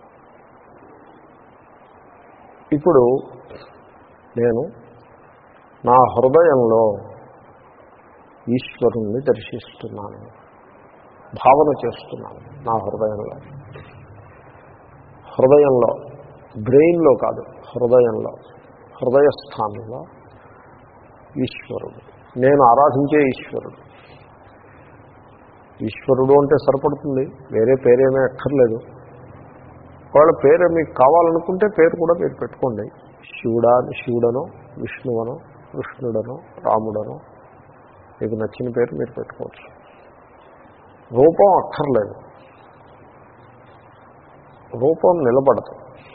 ఇప్పుడు నేను నా హృదయంలో ఈశ్వరుణ్ణి దర్శిస్తున్నాను భావన చేస్తున్నాను నా హృదయంలో హృదయంలో బ్రెయిన్లో కాదు హృదయంలో హృదయస్థానంలో ఈశ్వరుడు నేను ఆరాధించే ఈశ్వరుడు ఈశ్వరుడు అంటే సరిపడుతుంది వేరే పేరేమీ అక్కర్లేదు ఒకవేళ పేరు మీకు కావాలనుకుంటే పేరు కూడా మీరు పెట్టుకోండి శివుడా శివుడనో విష్ణువనో కృష్ణుడనో రాముడనో మీకు నచ్చిన పేరు మీరు పెట్టుకోవచ్చు రూపం అక్కర్లేదు రూపం నిలబడదు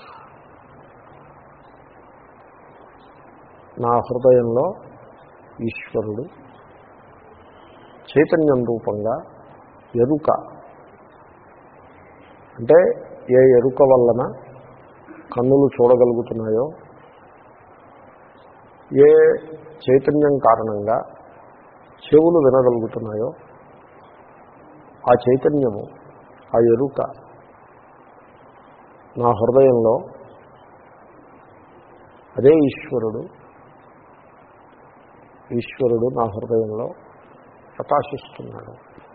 నా హృదయంలో ఈశ్వరుడు చైతన్యం రూపంగా ఎరుక అంటే ఏ ఎరుక వలన కన్నులు చూడగలుగుతున్నాయో ఏ చైతన్యం కారణంగా చెవులు వినగలుగుతున్నాయో ఆ చైతన్యము ఆ ఎరుక నా హృదయంలో అదే ఈశ్వరుడు ఈశ్వరుడు నా హృదయంలో ప్రకాశిస్తున్నాడు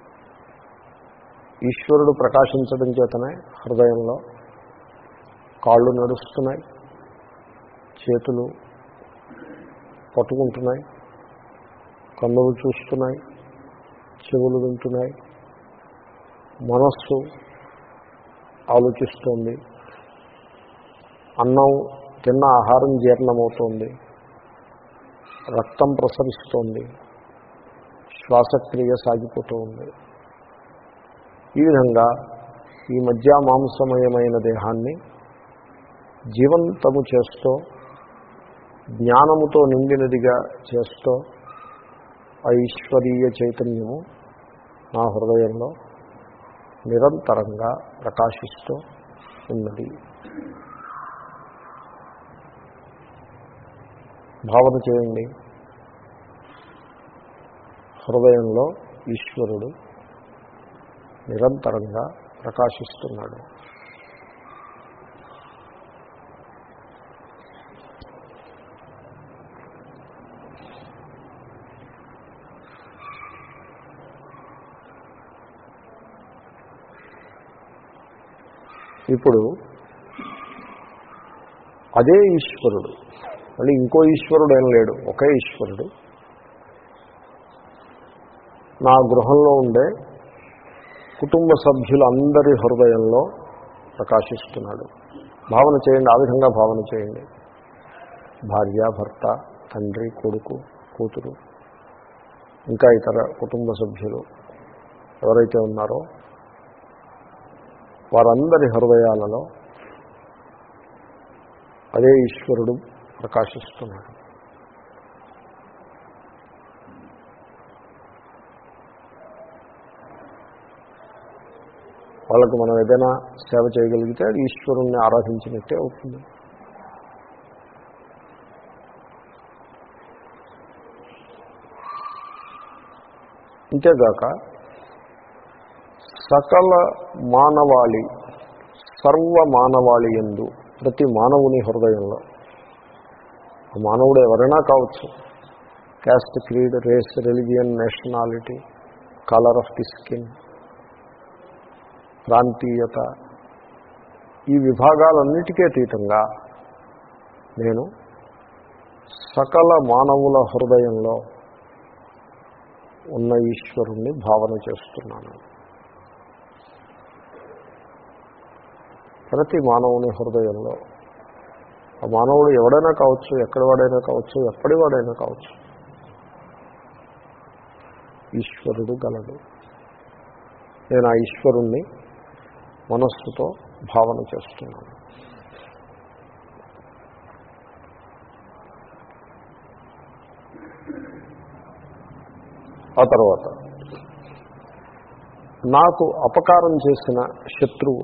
ఈశ్వరుడు ప్రకాశించడం చేతనే హృదయంలో కాళ్ళు నడుస్తున్నాయి చేతులు పట్టుకుంటున్నాయి కన్నులు చూస్తున్నాయి చెవులు వింటున్నాయి మనస్సు ఆలోచిస్తోంది అన్నం తిన్న ఆహారం జీర్ణమవుతోంది రక్తం ప్రసరిస్తోంది శ్వాసక్రియ సాగిపోతూ ఉంది ఈ విధంగా ఈ మధ్య మాంసమయమైన దేహాన్ని జీవంతము చేస్తూ జ్ఞానముతో నిండినదిగా చేస్తూ ఆ ఈశ్వరీయ చైతన్యము నా హృదయంలో నిరంతరంగా ప్రకాశిస్తూ ఉన్నది భావన చేయండి హృదయంలో ఈశ్వరుడు నిరంతరంగా ప్రకాశిస్తున్నాడు ఇప్పుడు అదే ఈశ్వరుడు మళ్ళీ ఇంకో ఈశ్వరుడు ఏం లేడు ఒకే ఈశ్వరుడు నా గృహంలో ఉండే కుటుంబ సభ్యులందరి హృదయంలో ప్రకాశిస్తున్నాడు భావన చేయండి ఆ విధంగా భావన చేయండి భార్య భర్త తండ్రి కొడుకు కూతురు ఇంకా ఇతర కుటుంబ సభ్యులు ఎవరైతే ఉన్నారో వారందరి హృదయాలలో అదే ఈశ్వరుడు ప్రకాశిస్తున్నాడు వాళ్ళకి మనం ఏదైనా సేవ చేయగలిగితే అది ఈశ్వరుణ్ణి ఆరాధించినట్టే అవుతుంది అంతేగాక సకల మానవాళి సర్వ మానవాళి ఎందు ప్రతి మానవుని హృదయంలో ఆ మానవుడు ఎవరైనా కావచ్చు caste creed race religion nationality colour of the skin ప్రాంతీయత ఈ విభాగాలన్నిటికీ అతీతంగా నేను సకల మానవుల హృదయంలో ఉన్న ఈశ్వరుణ్ణి భావన చేస్తున్నాను ప్రతి మానవుని హృదయంలో ఆ మానవుడు ఎవడైనా కావచ్చు ఎక్కడి వాడైనా కావచ్చు ఎప్పటి వాడైనా కావచ్చు ఈశ్వరుడు గలడు నేను ఆ ఈశ్వరుణ్ణి మనస్సుతో భావన చేస్తున్నాను ఆ తర్వాత నాకు అపకారం చేసిన శత్రువు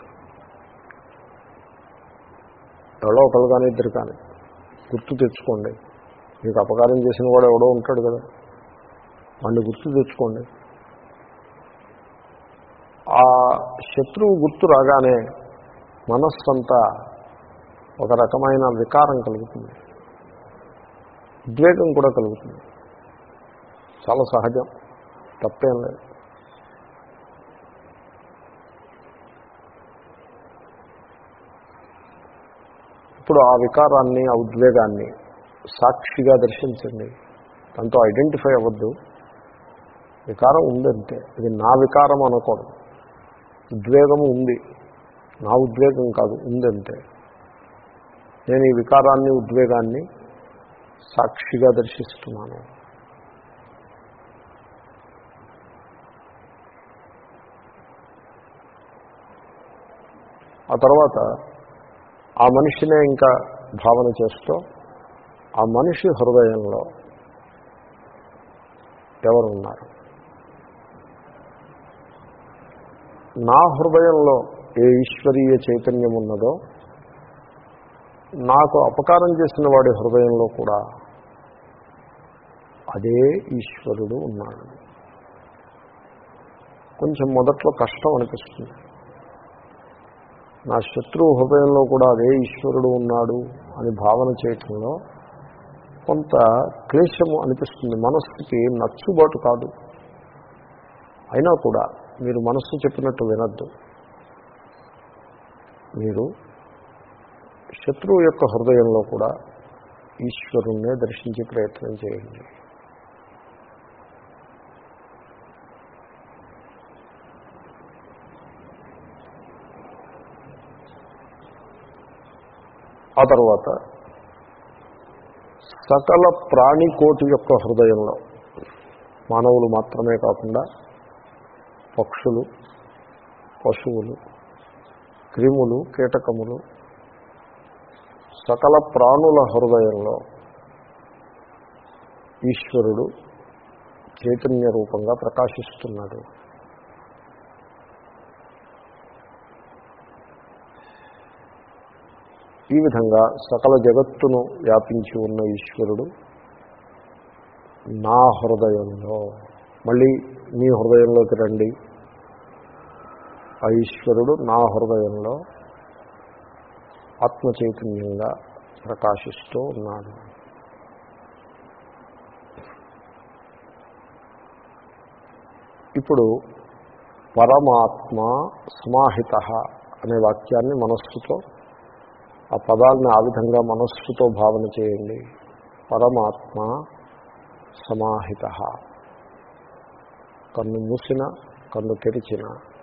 ఎవడో ఒకరు కానీ ఇద్దరు కానీ గుర్తు తెచ్చుకోండి మీకు అపకారం చేసిన వాడు ఎవడో ఉంటాడు కదా వాడిని గుర్తు తెచ్చుకోండి ఆ శత్రువు గుర్తు రాగానే మనస్సంతా ఒక రకమైన వికారం కలుగుతుంది ఉద్వేగం కూడా కలుగుతుంది చాలా సహజం తప్పేం లేదు ఇప్పుడు ఆ వికారాన్ని ఆ ఉద్వేగాన్ని సాక్షిగా దర్శించండి దాంతో ఐడెంటిఫై అవ్వద్దు వికారం ఉందంటే ఇది నా వికారం అనకూడదు ఉద్వేగము ఉంది నా ఉద్వేగం కాదు ఉందంటే నేను ఈ వికారాన్ని ఉద్వేగాన్ని సాక్షిగా దర్శిస్తున్నాను ఆ తర్వాత ఆ మనిషినే ఇంకా భావన చేస్తూ ఆ మనిషి హృదయంలో ఎవరున్నారు నా హృదయంలో ఏ ఈశ్వరీయ చైతన్యం ఉన్నదో నాకు అపకారం చేసిన వాడి హృదయంలో కూడా అదే ఈశ్వరుడు ఉన్నాడు కొంచెం మొదట్లో కష్టం అనిపిస్తుంది నా శత్రువు హృదయంలో కూడా అదే ఈశ్వరుడు ఉన్నాడు అని భావన చేయటంలో కొంత క్లేశము అనిపిస్తుంది మనస్సుకి నచ్చుబాటు కాదు అయినా కూడా మీరు మనస్సు చెప్పినట్టు వినద్దు మీరు శత్రువు యొక్క హృదయంలో కూడా ఈశ్వరుణ్ణే దర్శించే ప్రయత్నం చేయండి ఆ తర్వాత సకల ప్రాణికోటి యొక్క హృదయంలో మానవులు మాత్రమే కాకుండా పక్షులు పశువులు క్రిములు కీటకములు సకల ప్రాణుల హృదయంలో ఈశ్వరుడు చైతన్య రూపంగా ప్రకాశిస్తున్నాడు ఈ విధంగా సకల జగత్తును వ్యాపించి ఉన్న ఈశ్వరుడు నా హృదయంలో మళ్ళీ మీ హృదయంలోకి రండి ఆ ఈశ్వరుడు నా హృదయంలో ఆత్మ చైతన్యంగా ప్రకాశిస్తూ ఉన్నాడు ఇప్పుడు పరమాత్మ సమాహిత అనే వాక్యాన్ని మనస్సుతో ఆ పదాలను ఆ విధంగా మనస్సుతో భావన చేయండి పరమాత్మ సమాహిత కన్ను మూసిన కన్ను తెరిచిన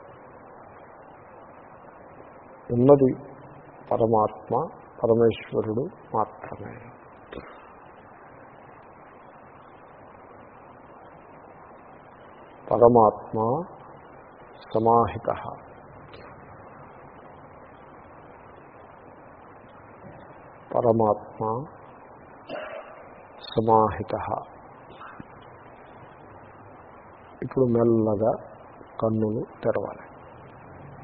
ఉన్నది పరమాత్మ పరమేశ్వరుడు మాత్రమే పరమాత్మ సమాహిత పరమాత్మ సమాహిత ఇప్పుడు మెల్లగా కన్నులు తెరవాలి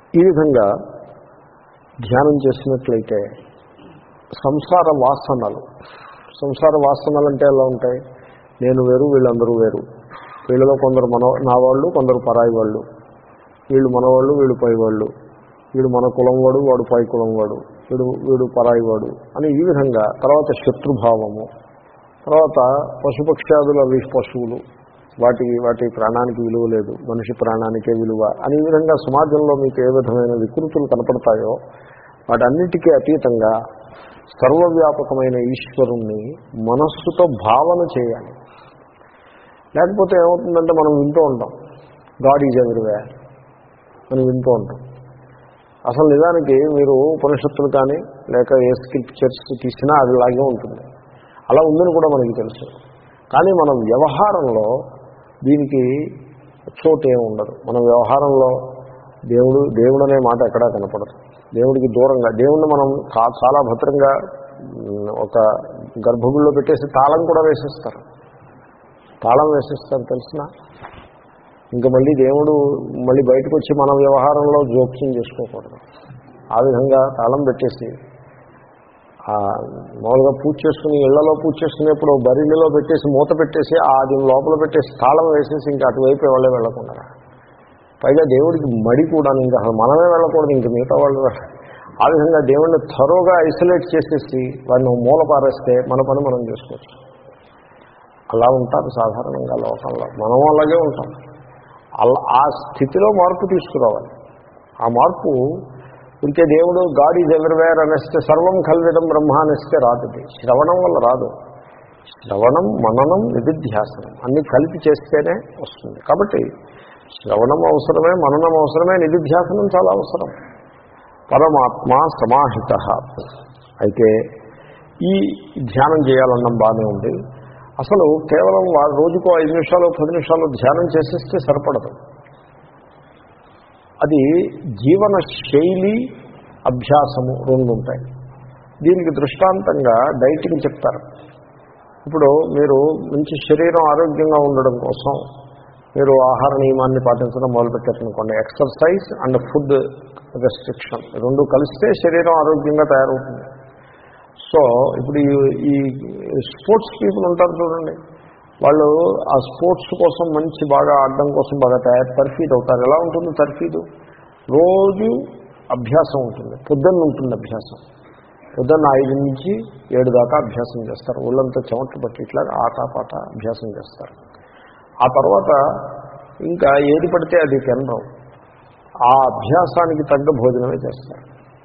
ఈ విధంగా ధ్యానం చేసినట్లయితే సంసార వాసనలు సంసార వాసనలు అంటే ఎలా ఉంటాయి నేను వేరు వీళ్ళందరూ వేరు వీళ్ళలో కొందరు మన నా వాళ్ళు కొందరు పరాయి వాళ్ళు వీళ్ళు మనవాళ్ళు వీళ్ళు పై వాళ్ళు వీడు మన కులం వాడు వాడు పై కులం వాడు వీడు వీడు పరాయి వాడు అని ఈ విధంగా తర్వాత శత్రుభావము తర్వాత పశుపక్ష్యాదుల వి పశువులు వాటికి వాటి ప్రాణానికి విలువ లేదు మనిషి ప్రాణానికే విలువ అని ఈ విధంగా సమాజంలో మీకు ఏ విధమైన వికృతులు కనపడతాయో వాటన్నిటికీ అతీతంగా సర్వవ్యాపకమైన ఈశ్వరుణ్ణి మనస్సుతో భావన చేయాలి లేకపోతే ఏమవుతుందంటే మనం వింటూ ఉంటాం గాడ్ ఈజ్ ఎవ్రీవేర్ అని వింటూ ఉంటాం అసలు నిజానికి మీరు ఉపనిషత్తులు కానీ లేక ఏ స్క్రిప్చర్స్ తీసినా అది లాగే ఉంటుంది అలా ఉందని కూడా మనకి తెలుసు కానీ మన వ్యవహారంలో దీనికి చోటు ఏమి ఉండదు మన వ్యవహారంలో దేవుడు దేవుడు అనే మాట ఎక్కడా కనపడదు దేవుడికి దూరంగా దేవుణ్ణి మనం కా- చాలా భద్రంగా ఉమ్, ఒక గర్భగుడిలో పెట్టేసి తాళం కూడా వేసేస్తారు తాళం వేసేస్తారు తెలిసిన ఇంకా మళ్ళీ దేవుడు మళ్ళీ బయటకు వచ్చి మన వ్యవహారంలో జోక్యం చేసుకోకూడదు ఆ విధంగా తాళం పెట్టేసి ఆ మామూలుగా పూజ చేసుకుని ఇళ్లలో పూజ చేసుకునేప్పుడు బరిలో పెట్టేసి మూత పెట్టేసి అది లోపల పెట్టేసి తాళం వేసేసి ఇంకా అటువైపు వాళ్ళే వెళ్ళకుండా పైగా దేవుడికి మడి కూడా ఇంకా అసలు మనమే వెళ్ళకూడదు ఇంక మిగతా వాళ్ళు వెళ్ళ- ఆ విధంగా దేవుడిని త్వరగా ఐసోలేట్ చేసేసి వాడిని మూల పారేస్తే మన పని మనం చేసుకోవచ్చు అలా ఉంటారు సాధారణంగా లోకంలో మనం అలాగే ఉంటాం అలా ఆ స్థితిలో మార్పు తీసుకురావాలి ఆ మార్పు ఇంకే దేవుడు గాడ్ ఈజ్ ఎవ్రీవేర్ అనేస్తే సర్వం కల్విదం బ్రహ్మ అనేస్తే రాదు ఇది. శ్రవణం వల్ల రాదు శ్రవణం మననం నిధిధ్యాసనం అన్ని కలిపి చేస్తేనే వస్తుంది కాబట్టి శ్రవణం అవసరమే మననం అవసరమే నిధిధ్యాసనం చాలా అవసరం పరమాత్మ సమాహిత అయితే ఈ ధ్యానం చేయాలన్నం బాగానే ఉంది అసలు కేవలం వా- రోజుకో ఐదు నిమిషాలు పది నిమిషాలు ధ్యానం చేసేస్తే సరిపడదు అది జీవన శైలి అభ్యాసము రెండు ఉంటాయి దీనికి దృష్టాంతంగా డైటింగ్ చెప్తారు ఇప్పుడు మీరు మంచి శరీరం ఆరోగ్యంగా ఉండడం కోసం మీరు ఆహార నియమాన్ని పాటించడం మొదలుపెట్టారనుకోండి ఎక్సర్సైజ్ అండ్ ఫుడ్ రెస్ట్రిక్షన్ రెండు కలిస్తే శరీరం ఆరోగ్యంగా తయారవుతుంది సో ఇప్పుడు ఈ- ఈ స్పోర్ట్స్ పీపుల్ ఉంటారు చూడండి వాళ్ళు ఆ స్పోర్ట్స్ కోసం మంచి బాగా ఆడడం కోసం బాగా తయారు తర్ఫీదు అవుతారు ఎలా ఉంటుంది తర్ఫీదు రోజు అభ్యాసం ఉంటుంది పొద్దున్న ఉంటుంది అభ్యాసం పొద్దున్న ఐదు నుంచి ఏడు దాకా అభ్యాసం చేస్తారు ఒళ్ళంతా చెమట్లు పట్టి ఇట్లా ఆటపాట అభ్యాసం చేస్తారు ఆ తర్వాత ఇంకా ఏది పడితే అది తినడం ఆ అభ్యాసానికి తగ్గ భోజనమే చేస్తారు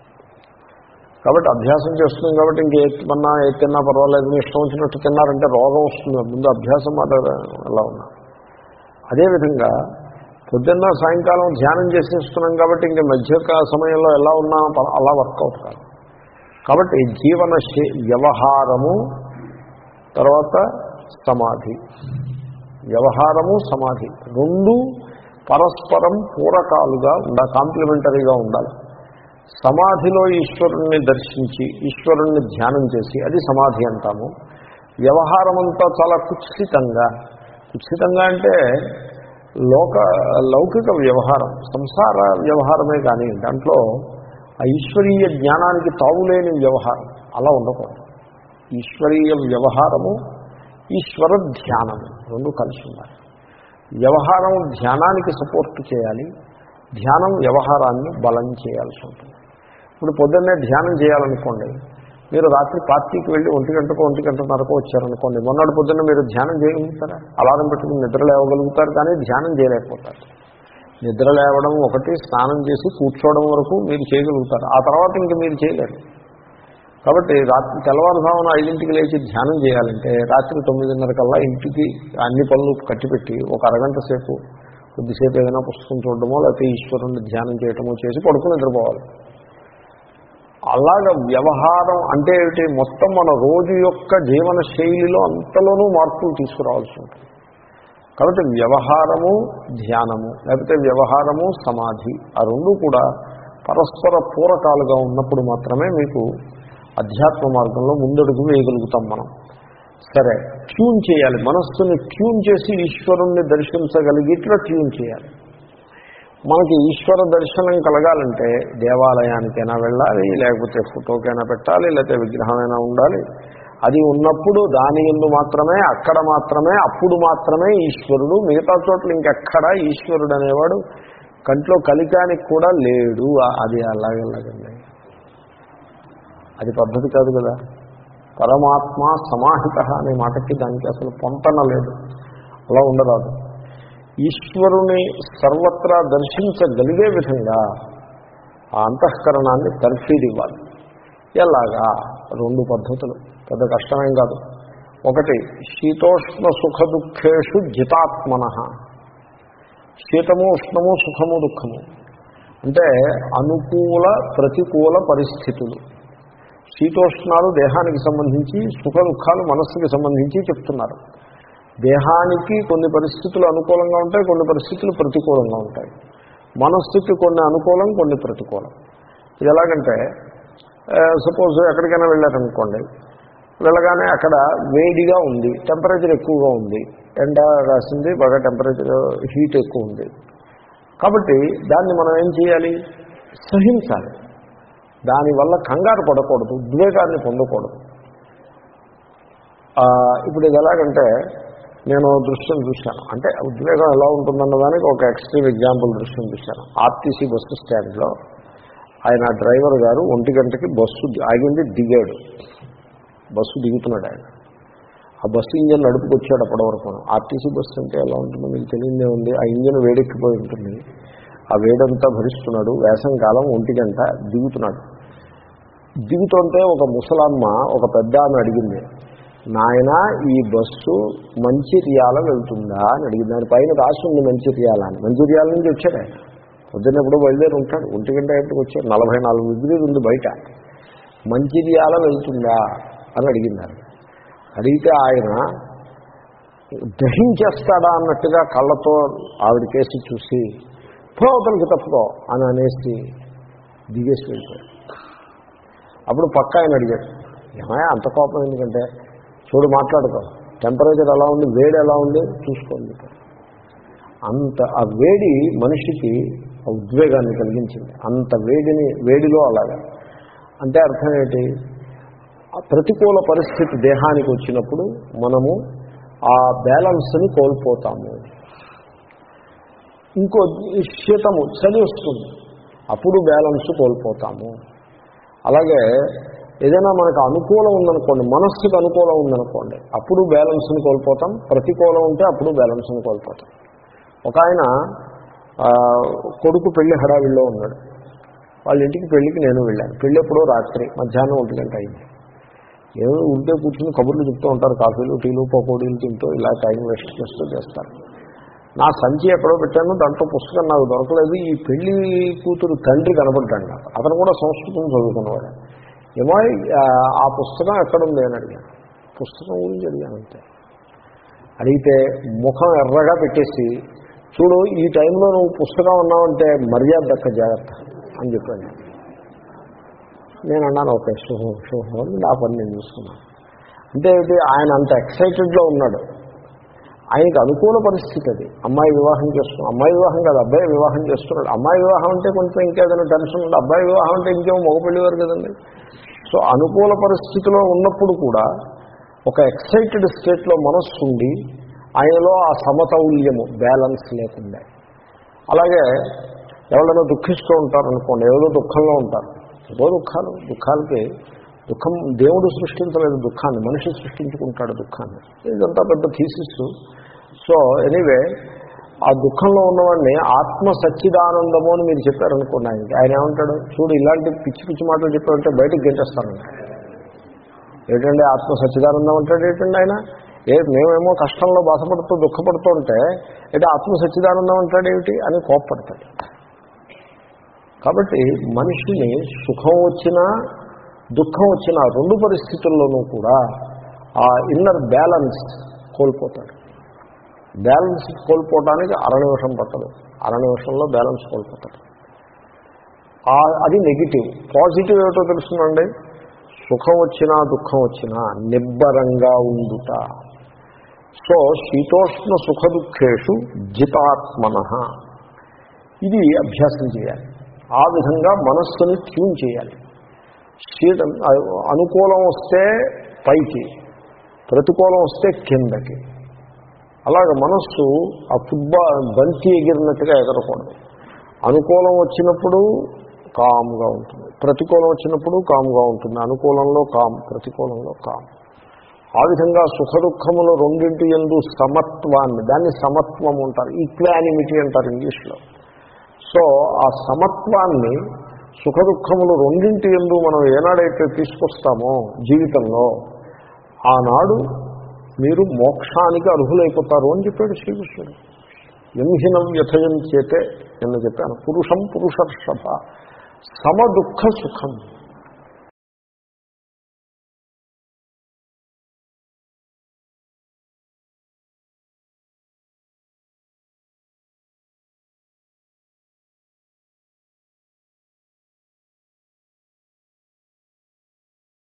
కాబట్టి అభ్యాసం చేస్తున్నాం కాబట్టి ఇంక ఏ తిన్నా ఏ తిన్నా పర్వాలేదు మీ ఇష్టం వచ్చినట్టు తిన్నారంటే రోగం వస్తుంది ముందు అభ్యాసం మాట ఎలా ఉన్నా అదేవిధంగా పొద్దున్న సాయంకాలం ధ్యానం చేసేస్తున్నాం కాబట్టి ఇంక మధ్య సమయంలో ఎలా ఉన్నా ప- అలా వర్కౌట్ కాదు కాబట్టి జీవన శై- వ్యవహారము తర్వాత సమాధి వ్యవహారము సమాధి రెండు పరస్పరం పూరకాలుగా ఉండాలి కాంప్లిమెంటరీగా ఉండాలి సమాధిలో ఈశ్వరుణ్ణి దర్శించి ఈశ్వరుణ్ణి ధ్యానం చేసి అది సమాధి అంటాము వ్యవహారం అంతా చాలా కుత్సితంగా కుత్సితంగా అంటే లోక లౌకిక వ్యవహారం సంసార వ్యవహారమే కానీ దాంట్లో ఆ ఈశ్వరీయ జ్ఞానానికి తావులేని వ్యవహారం అలా ఉండకూడదు ఈశ్వరీయ వ్యవహారము ఈశ్వర ధ్యానము రెండు కలిసి ఉండాలి వ్యవహారం ధ్యానానికి సపోర్ట్ చేయాలి ధ్యానం వ్యవహారాన్ని బలం చేయాల్సి ఉంటుంది ఇప్పుడు పొద్దున్నే ధ్యానం చేయాలనుకోండి మీరు రాత్రి పార్టీకి వెళ్ళి ఒంటి గంటకు ఒంటి గంటన్నరకు వచ్చారనుకోండి మొన్నటి పొద్దున్న మీరు ధ్యానం చేయగలుగుతారా అలారం పెట్టుకుని నిద్ర లేవగలుగుతారు కానీ ధ్యానం చేయలేకపోతారు నిద్ర లేవడం ఒకటి స్నానం చేసి కూర్చోవడం వరకు మీరు చేయగలుగుతారు ఆ తర్వాత ఇంక మీరు చేయలేరు కాబట్టి రాత్రి తెల్లవారుజామున ఐదింటికి లేచి ధ్యానం చేయాలంటే రాత్రి తొమ్మిదిన్నర కల్లా ఇంటికి అన్ని పనులు కట్టిపెట్టి ఒక అరగంట సేపు కొద్దిసేపు ఏదైనా పుస్తకం చూడడమో లేకపోతే ఈశ్వరుని ధ్యానం చేయటమో చేసి పడుకుని నిద్రపోవాలి అలాగ వ్యవహారం అంటే ఏమిటి మొత్తం మన రోజు యొక్క జీవన శైలిలో అంతలోనూ మార్పులు తీసుకురావాల్సి ఉంటుంది కాబట్టి వ్యవహారము ధ్యానము లేకపోతే వ్యవహారము సమాధి ఆ రెండు కూడా పరస్పర పూరకాలుగా ఉన్నప్పుడు మాత్రమే మీకు అధ్యాత్మ మార్గంలో ముందడుగు వేయగలుగుతాం మనం సరే ట్యూన్ చేయాలి మనస్సుని ట్యూన్ చేసి ఈశ్వరుణ్ణి దర్శించగలిగిట్లా ట్యూన్ చేయాలి మనకి ఈశ్వర దర్శనం కలగాలంటే దేవాలయానికైనా వెళ్ళాలి లేకపోతే ఫోటోకైనా పెట్టాలి లేకపోతే విగ్రహమైనా ఉండాలి అది ఉన్నప్పుడు దాని ఎందు మాత్రమే అక్కడ మాత్రమే అప్పుడు మాత్రమే ఈశ్వరుడు మిగతా చోట్ల ఇంకెక్కడా ఈశ్వరుడు అనేవాడు కంట్లో కలికానికి కూడా లేడు అది అలాగలాగండి అది పద్ధతి కాదు కదా పరమాత్మ సమాహిత అనే మాటకి దానికి అసలు పొంతన లేదు అలా ఉండరాదు ఈశ్వరుని సర్వత్రా దర్శించగలిగే విధంగా ఆ అంతఃకరణాన్ని తర్ఫీదివ్వాలి ఎలాగా రెండు పద్ధతులు పెద్ద కష్టమేం కాదు ఒకటి శీతోష్ణ సుఖ దుఃఖేషు జితాత్మన శీతము ఉష్ణము సుఖము దుఃఖము అంటే అనుకూల ప్రతికూల పరిస్థితులు శీతోష్ణాలు దేహానికి సంబంధించి సుఖ దుఃఖాలు మనస్సుకి సంబంధించి చెప్తున్నారు దేహానికి కొన్ని పరిస్థితులు అనుకూలంగా ఉంటాయి కొన్ని పరిస్థితులు ప్రతికూలంగా ఉంటాయి మనస్సుకి కొన్ని అనుకూలం కొన్ని ప్రతికూలం ఇది ఎలాగంటే సపోజ్ ఎక్కడికైనా వెళ్ళారనుకోండి వెళ్ళగానే అక్కడ వేడిగా ఉంది టెంపరేచర్ ఎక్కువగా ఉంది ఎండ రాసింది బాగా టెంపరేచర్ హీట్ ఎక్కువ ఉంది కాబట్టి దాన్ని మనం ఏం చేయాలి సహించాలి దానివల్ల కంగారు పడకూడదు ఉద్వేగాన్ని పొందకూడదు ఇప్పుడు ఇది ఎలాగంటే నేను దృశ్యం చూశాను అంటే ఉద్వేగం ఎలా ఉంటుందన్న దానికి ఒక ఎక్స్ట్రీమ్ ఎగ్జాంపుల్ దృశ్యం చూశాను ఆర్టీసీ బస్సు స్టాండ్లో ఆయన డ్రైవర్ గారు ఒంటి గంటకి బస్సు ఆగింది దిగాడు బస్సు దిగుతున్నాడు ఆయన ఆ బస్సు ఇంజన్ నడుపుకొచ్చాడు అప్పటి వరకు ఆర్టీసీ బస్సు అంటే ఎలా ఉంటుందో మీకు తెలియదే ఉంది ఆ ఇంజన్ వేడెక్కిపోయి ఉంటుంది ఆ వేడంతా భరిస్తున్నాడు వేసం కాలం ఒంటి గంట దిగుతున్నాడు దిగుతుంటే ఒక ముసలమ్మ ఒక పెద్ద అని అడిగింది నాయన ఈ బస్సు మంచిర్యాల వెళ్తుందా అని అడిగింది దానిపైన రాసి ఉంది మంచిర్యాల అని మంచిర్యాల నుంచి వచ్చాడు ఆయన పొద్దున్న ఎప్పుడో బయలుదేరి ఉంటాడు ఒంటి గంట ఎప్పుడు వచ్చాడు నలభై నాలుగు డిగ్రీలు ఉంది బయట మంచిర్యాల వెళ్తుందా అని అడిగినారు అడిగితే ఆయన దహించేస్తాడా అన్నట్టుగా కళ్ళతో ఆవిడ కేసి చూసి పోతలకి తప్పుకో అని అనేసి దిగేసి వెళ్ళిపోయాడు అప్పుడు పక్క ఆయన అడిగాడు ఏమయ్యా అంత కోపం ఎందుకంటే చూడు మాట్లాడుకో టెంపరేచర్ ఎలా ఉంది వేడి ఎలా ఉంది చూసుకోండి అంత ఆ వేడి మనిషికి ఉద్వేగాన్ని కలిగించింది అంత వేడిని వేడిలో అలాగా అంటే అర్థం ఏంటి ప్రతికూల పరిస్థితి దేహానికి వచ్చినప్పుడు మనము ఆ బ్యాలెన్స్ని కోల్పోతాము ఇంకో శీతము చలి వస్తుంది అప్పుడు బ్యాలెన్స్ కోల్పోతాము అలాగే ఏదైనా మనకు అనుకూలం ఉందనుకోండి మనస్సుకు అనుకూలం ఉందనుకోండి అప్పుడు బ్యాలెన్స్ని కోల్పోతాం ప్రతికూలం ఉంటే అప్పుడు బ్యాలెన్స్ని కోల్పోతాం ఒక ఆయన కొడుకు పెళ్లి హడావిల్లో ఉన్నాడు వాళ్ళ ఇంటికి పెళ్లికి నేను వెళ్ళాను పెళ్ళి ఎప్పుడో రాత్రి మధ్యాహ్నం ఒంటి గంట అయింది ఏదో ఉంటే కూర్చుని కబుర్లు చెప్తూ ఉంటారు కాఫీలు టీలు పకోడీలు తింటూ ఇలా టైం వేస్ట్ చేస్తూ చేస్తారు నా సంచి ఎక్కడో పెట్టాను దాంట్లో పుస్తకం నాకు దొరకలేదు ఈ పెళ్లి కూతురు తండ్రి కనబడ్డాడు నాకు అతను కూడా సంస్కృతం చదువుకున్నవాడు ఏమో ఆ పుస్తకం ఎక్కడుంది అని అడిగాను పుస్తకం గురించి అడిగాను అంతే అడిగితే ముఖం ఎర్రగా పెట్టేసి చూడు ఈ టైంలో నువ్వు పుస్తకం ఉన్నావంటే మర్యాద దక్క జాగ్రత్త అని చెప్పాను నేను అన్నాను ఓకే శుభం శుభం నా పని నేను చూసుకున్నాను అంటే ఆయన అంత ఎక్సైటెడ్లో ఉన్నాడు ఆయనకి అనుకూల పరిస్థితి అది అమ్మాయి వివాహం చేస్తున్నాడు అమ్మాయి వివాహం కాదు అబ్బాయి వివాహం చేస్తున్నాడు అమ్మాయి వివాహం అంటే కొంచెం ఇంకేదైనా టెన్షన్ ఉంది అబ్బాయి వివాహం అంటే ఇంకేమో మగపెళ్ళేవారు కదండి సో అనుకూల పరిస్థితిలో ఉన్నప్పుడు కూడా ఒక ఎక్సైటెడ్ స్టేట్లో మనస్సు ఉండి ఆయనలో ఆ సమతౌల్యము బ్యాలెన్స్ లేకుండా అలాగే ఎవరైనా దుఃఖిస్తూ ఉంటారు అనుకోండి ఏదో దుఃఖంలో ఉంటారు ఏదో దుఃఖాలు దుఃఖాలకి దుఃఖం దేవుడు సృష్టించలేదు దుఃఖాన్ని మనిషి సృష్టించుకుంటాడు దుఃఖాన్ని ఇదంతా పెద్ద థీసిస్ సో ఎనీవే ఆ దుఃఖంలో ఉన్నవాడిని ఆత్మ సచ్చిదానందము అని మీరు చెప్పారనుకోండి ఆయనకి ఆయన ఏమంటాడు చూడు ఇలాంటి పిచ్చి పిచ్చి మాటలు చెప్పారంటే బయటకు గెంటేస్తాను ఏంటంటే ఆత్మ సచ్చిదానందం అంటాడు ఏంటండి ఆయన ఏ మేమేమో కష్టంలో బాధపడుతూ దుఃఖపడుతూ ఉంటే అయితే ఆత్మ సచ్చిదానందం అంటాడేమిటి అని కోప్పడతాడు కాబట్టి మనిషిని సుఖం వచ్చినా దుఃఖం వచ్చిన రెండు పరిస్థితుల్లోనూ కూడా ఆ ఇన్నర్ బ్యాలెన్స్ కోల్పోతాడు బ్యాలెన్స్ కోల్పోవడానికి అర నిమిషం పట్టదు అర నిమిషంలో బ్యాలెన్స్ కోల్పోతాడు అది నెగిటివ్ పాజిటివ్ ఏమిటో తెలుస్తుందండి సుఖం వచ్చినా దుఃఖం వచ్చినా నిబ్బరంగా ఉండుట సో శీతోష్ణ సుఖ దుఃఖేషు జితాత్మన ఇది అభ్యాసం చేయాలి ఆ విధంగా మనస్సుని ట్యూన్ చేయాలి శీత అనుకూలం వస్తే పైకి ప్రతికూలం వస్తే కిందకి అలాగ మనస్సు ఆ ఫుట్బాల్ బంతి ఎగిరినట్టుగా ఎగరకూడదు అనుకూలం వచ్చినప్పుడు కామ్గా ఉంటుంది ప్రతికూలం వచ్చినప్పుడు కామ్గా ఉంటుంది అనుకూలంలో కామ్ ప్రతికూలంలో కామ్ ఆ విధంగా సుఖ దుఃఖములు రెండింటి ఎందు సమత్వాన్ని దాన్ని సమత్వం అంటారు ఈక్వానిమిటీ అంటారు ఇంగ్లీష్లో సో ఆ సమత్వాన్ని సుఖ దుఃఖములు రెండింటి ఎందు మనం ఏనాడైతే తీసుకొస్తామో జీవితంలో ఆనాడు మీరు మోక్షానికి అర్హులైపోతారు అని చెప్పాడు శ్రీకృష్ణుడు ఎంహినం వ్యథయం చేతే నిన్న చెప్పాను పురుషం పురుషర్షభ సమ దుఃఖ సుఖం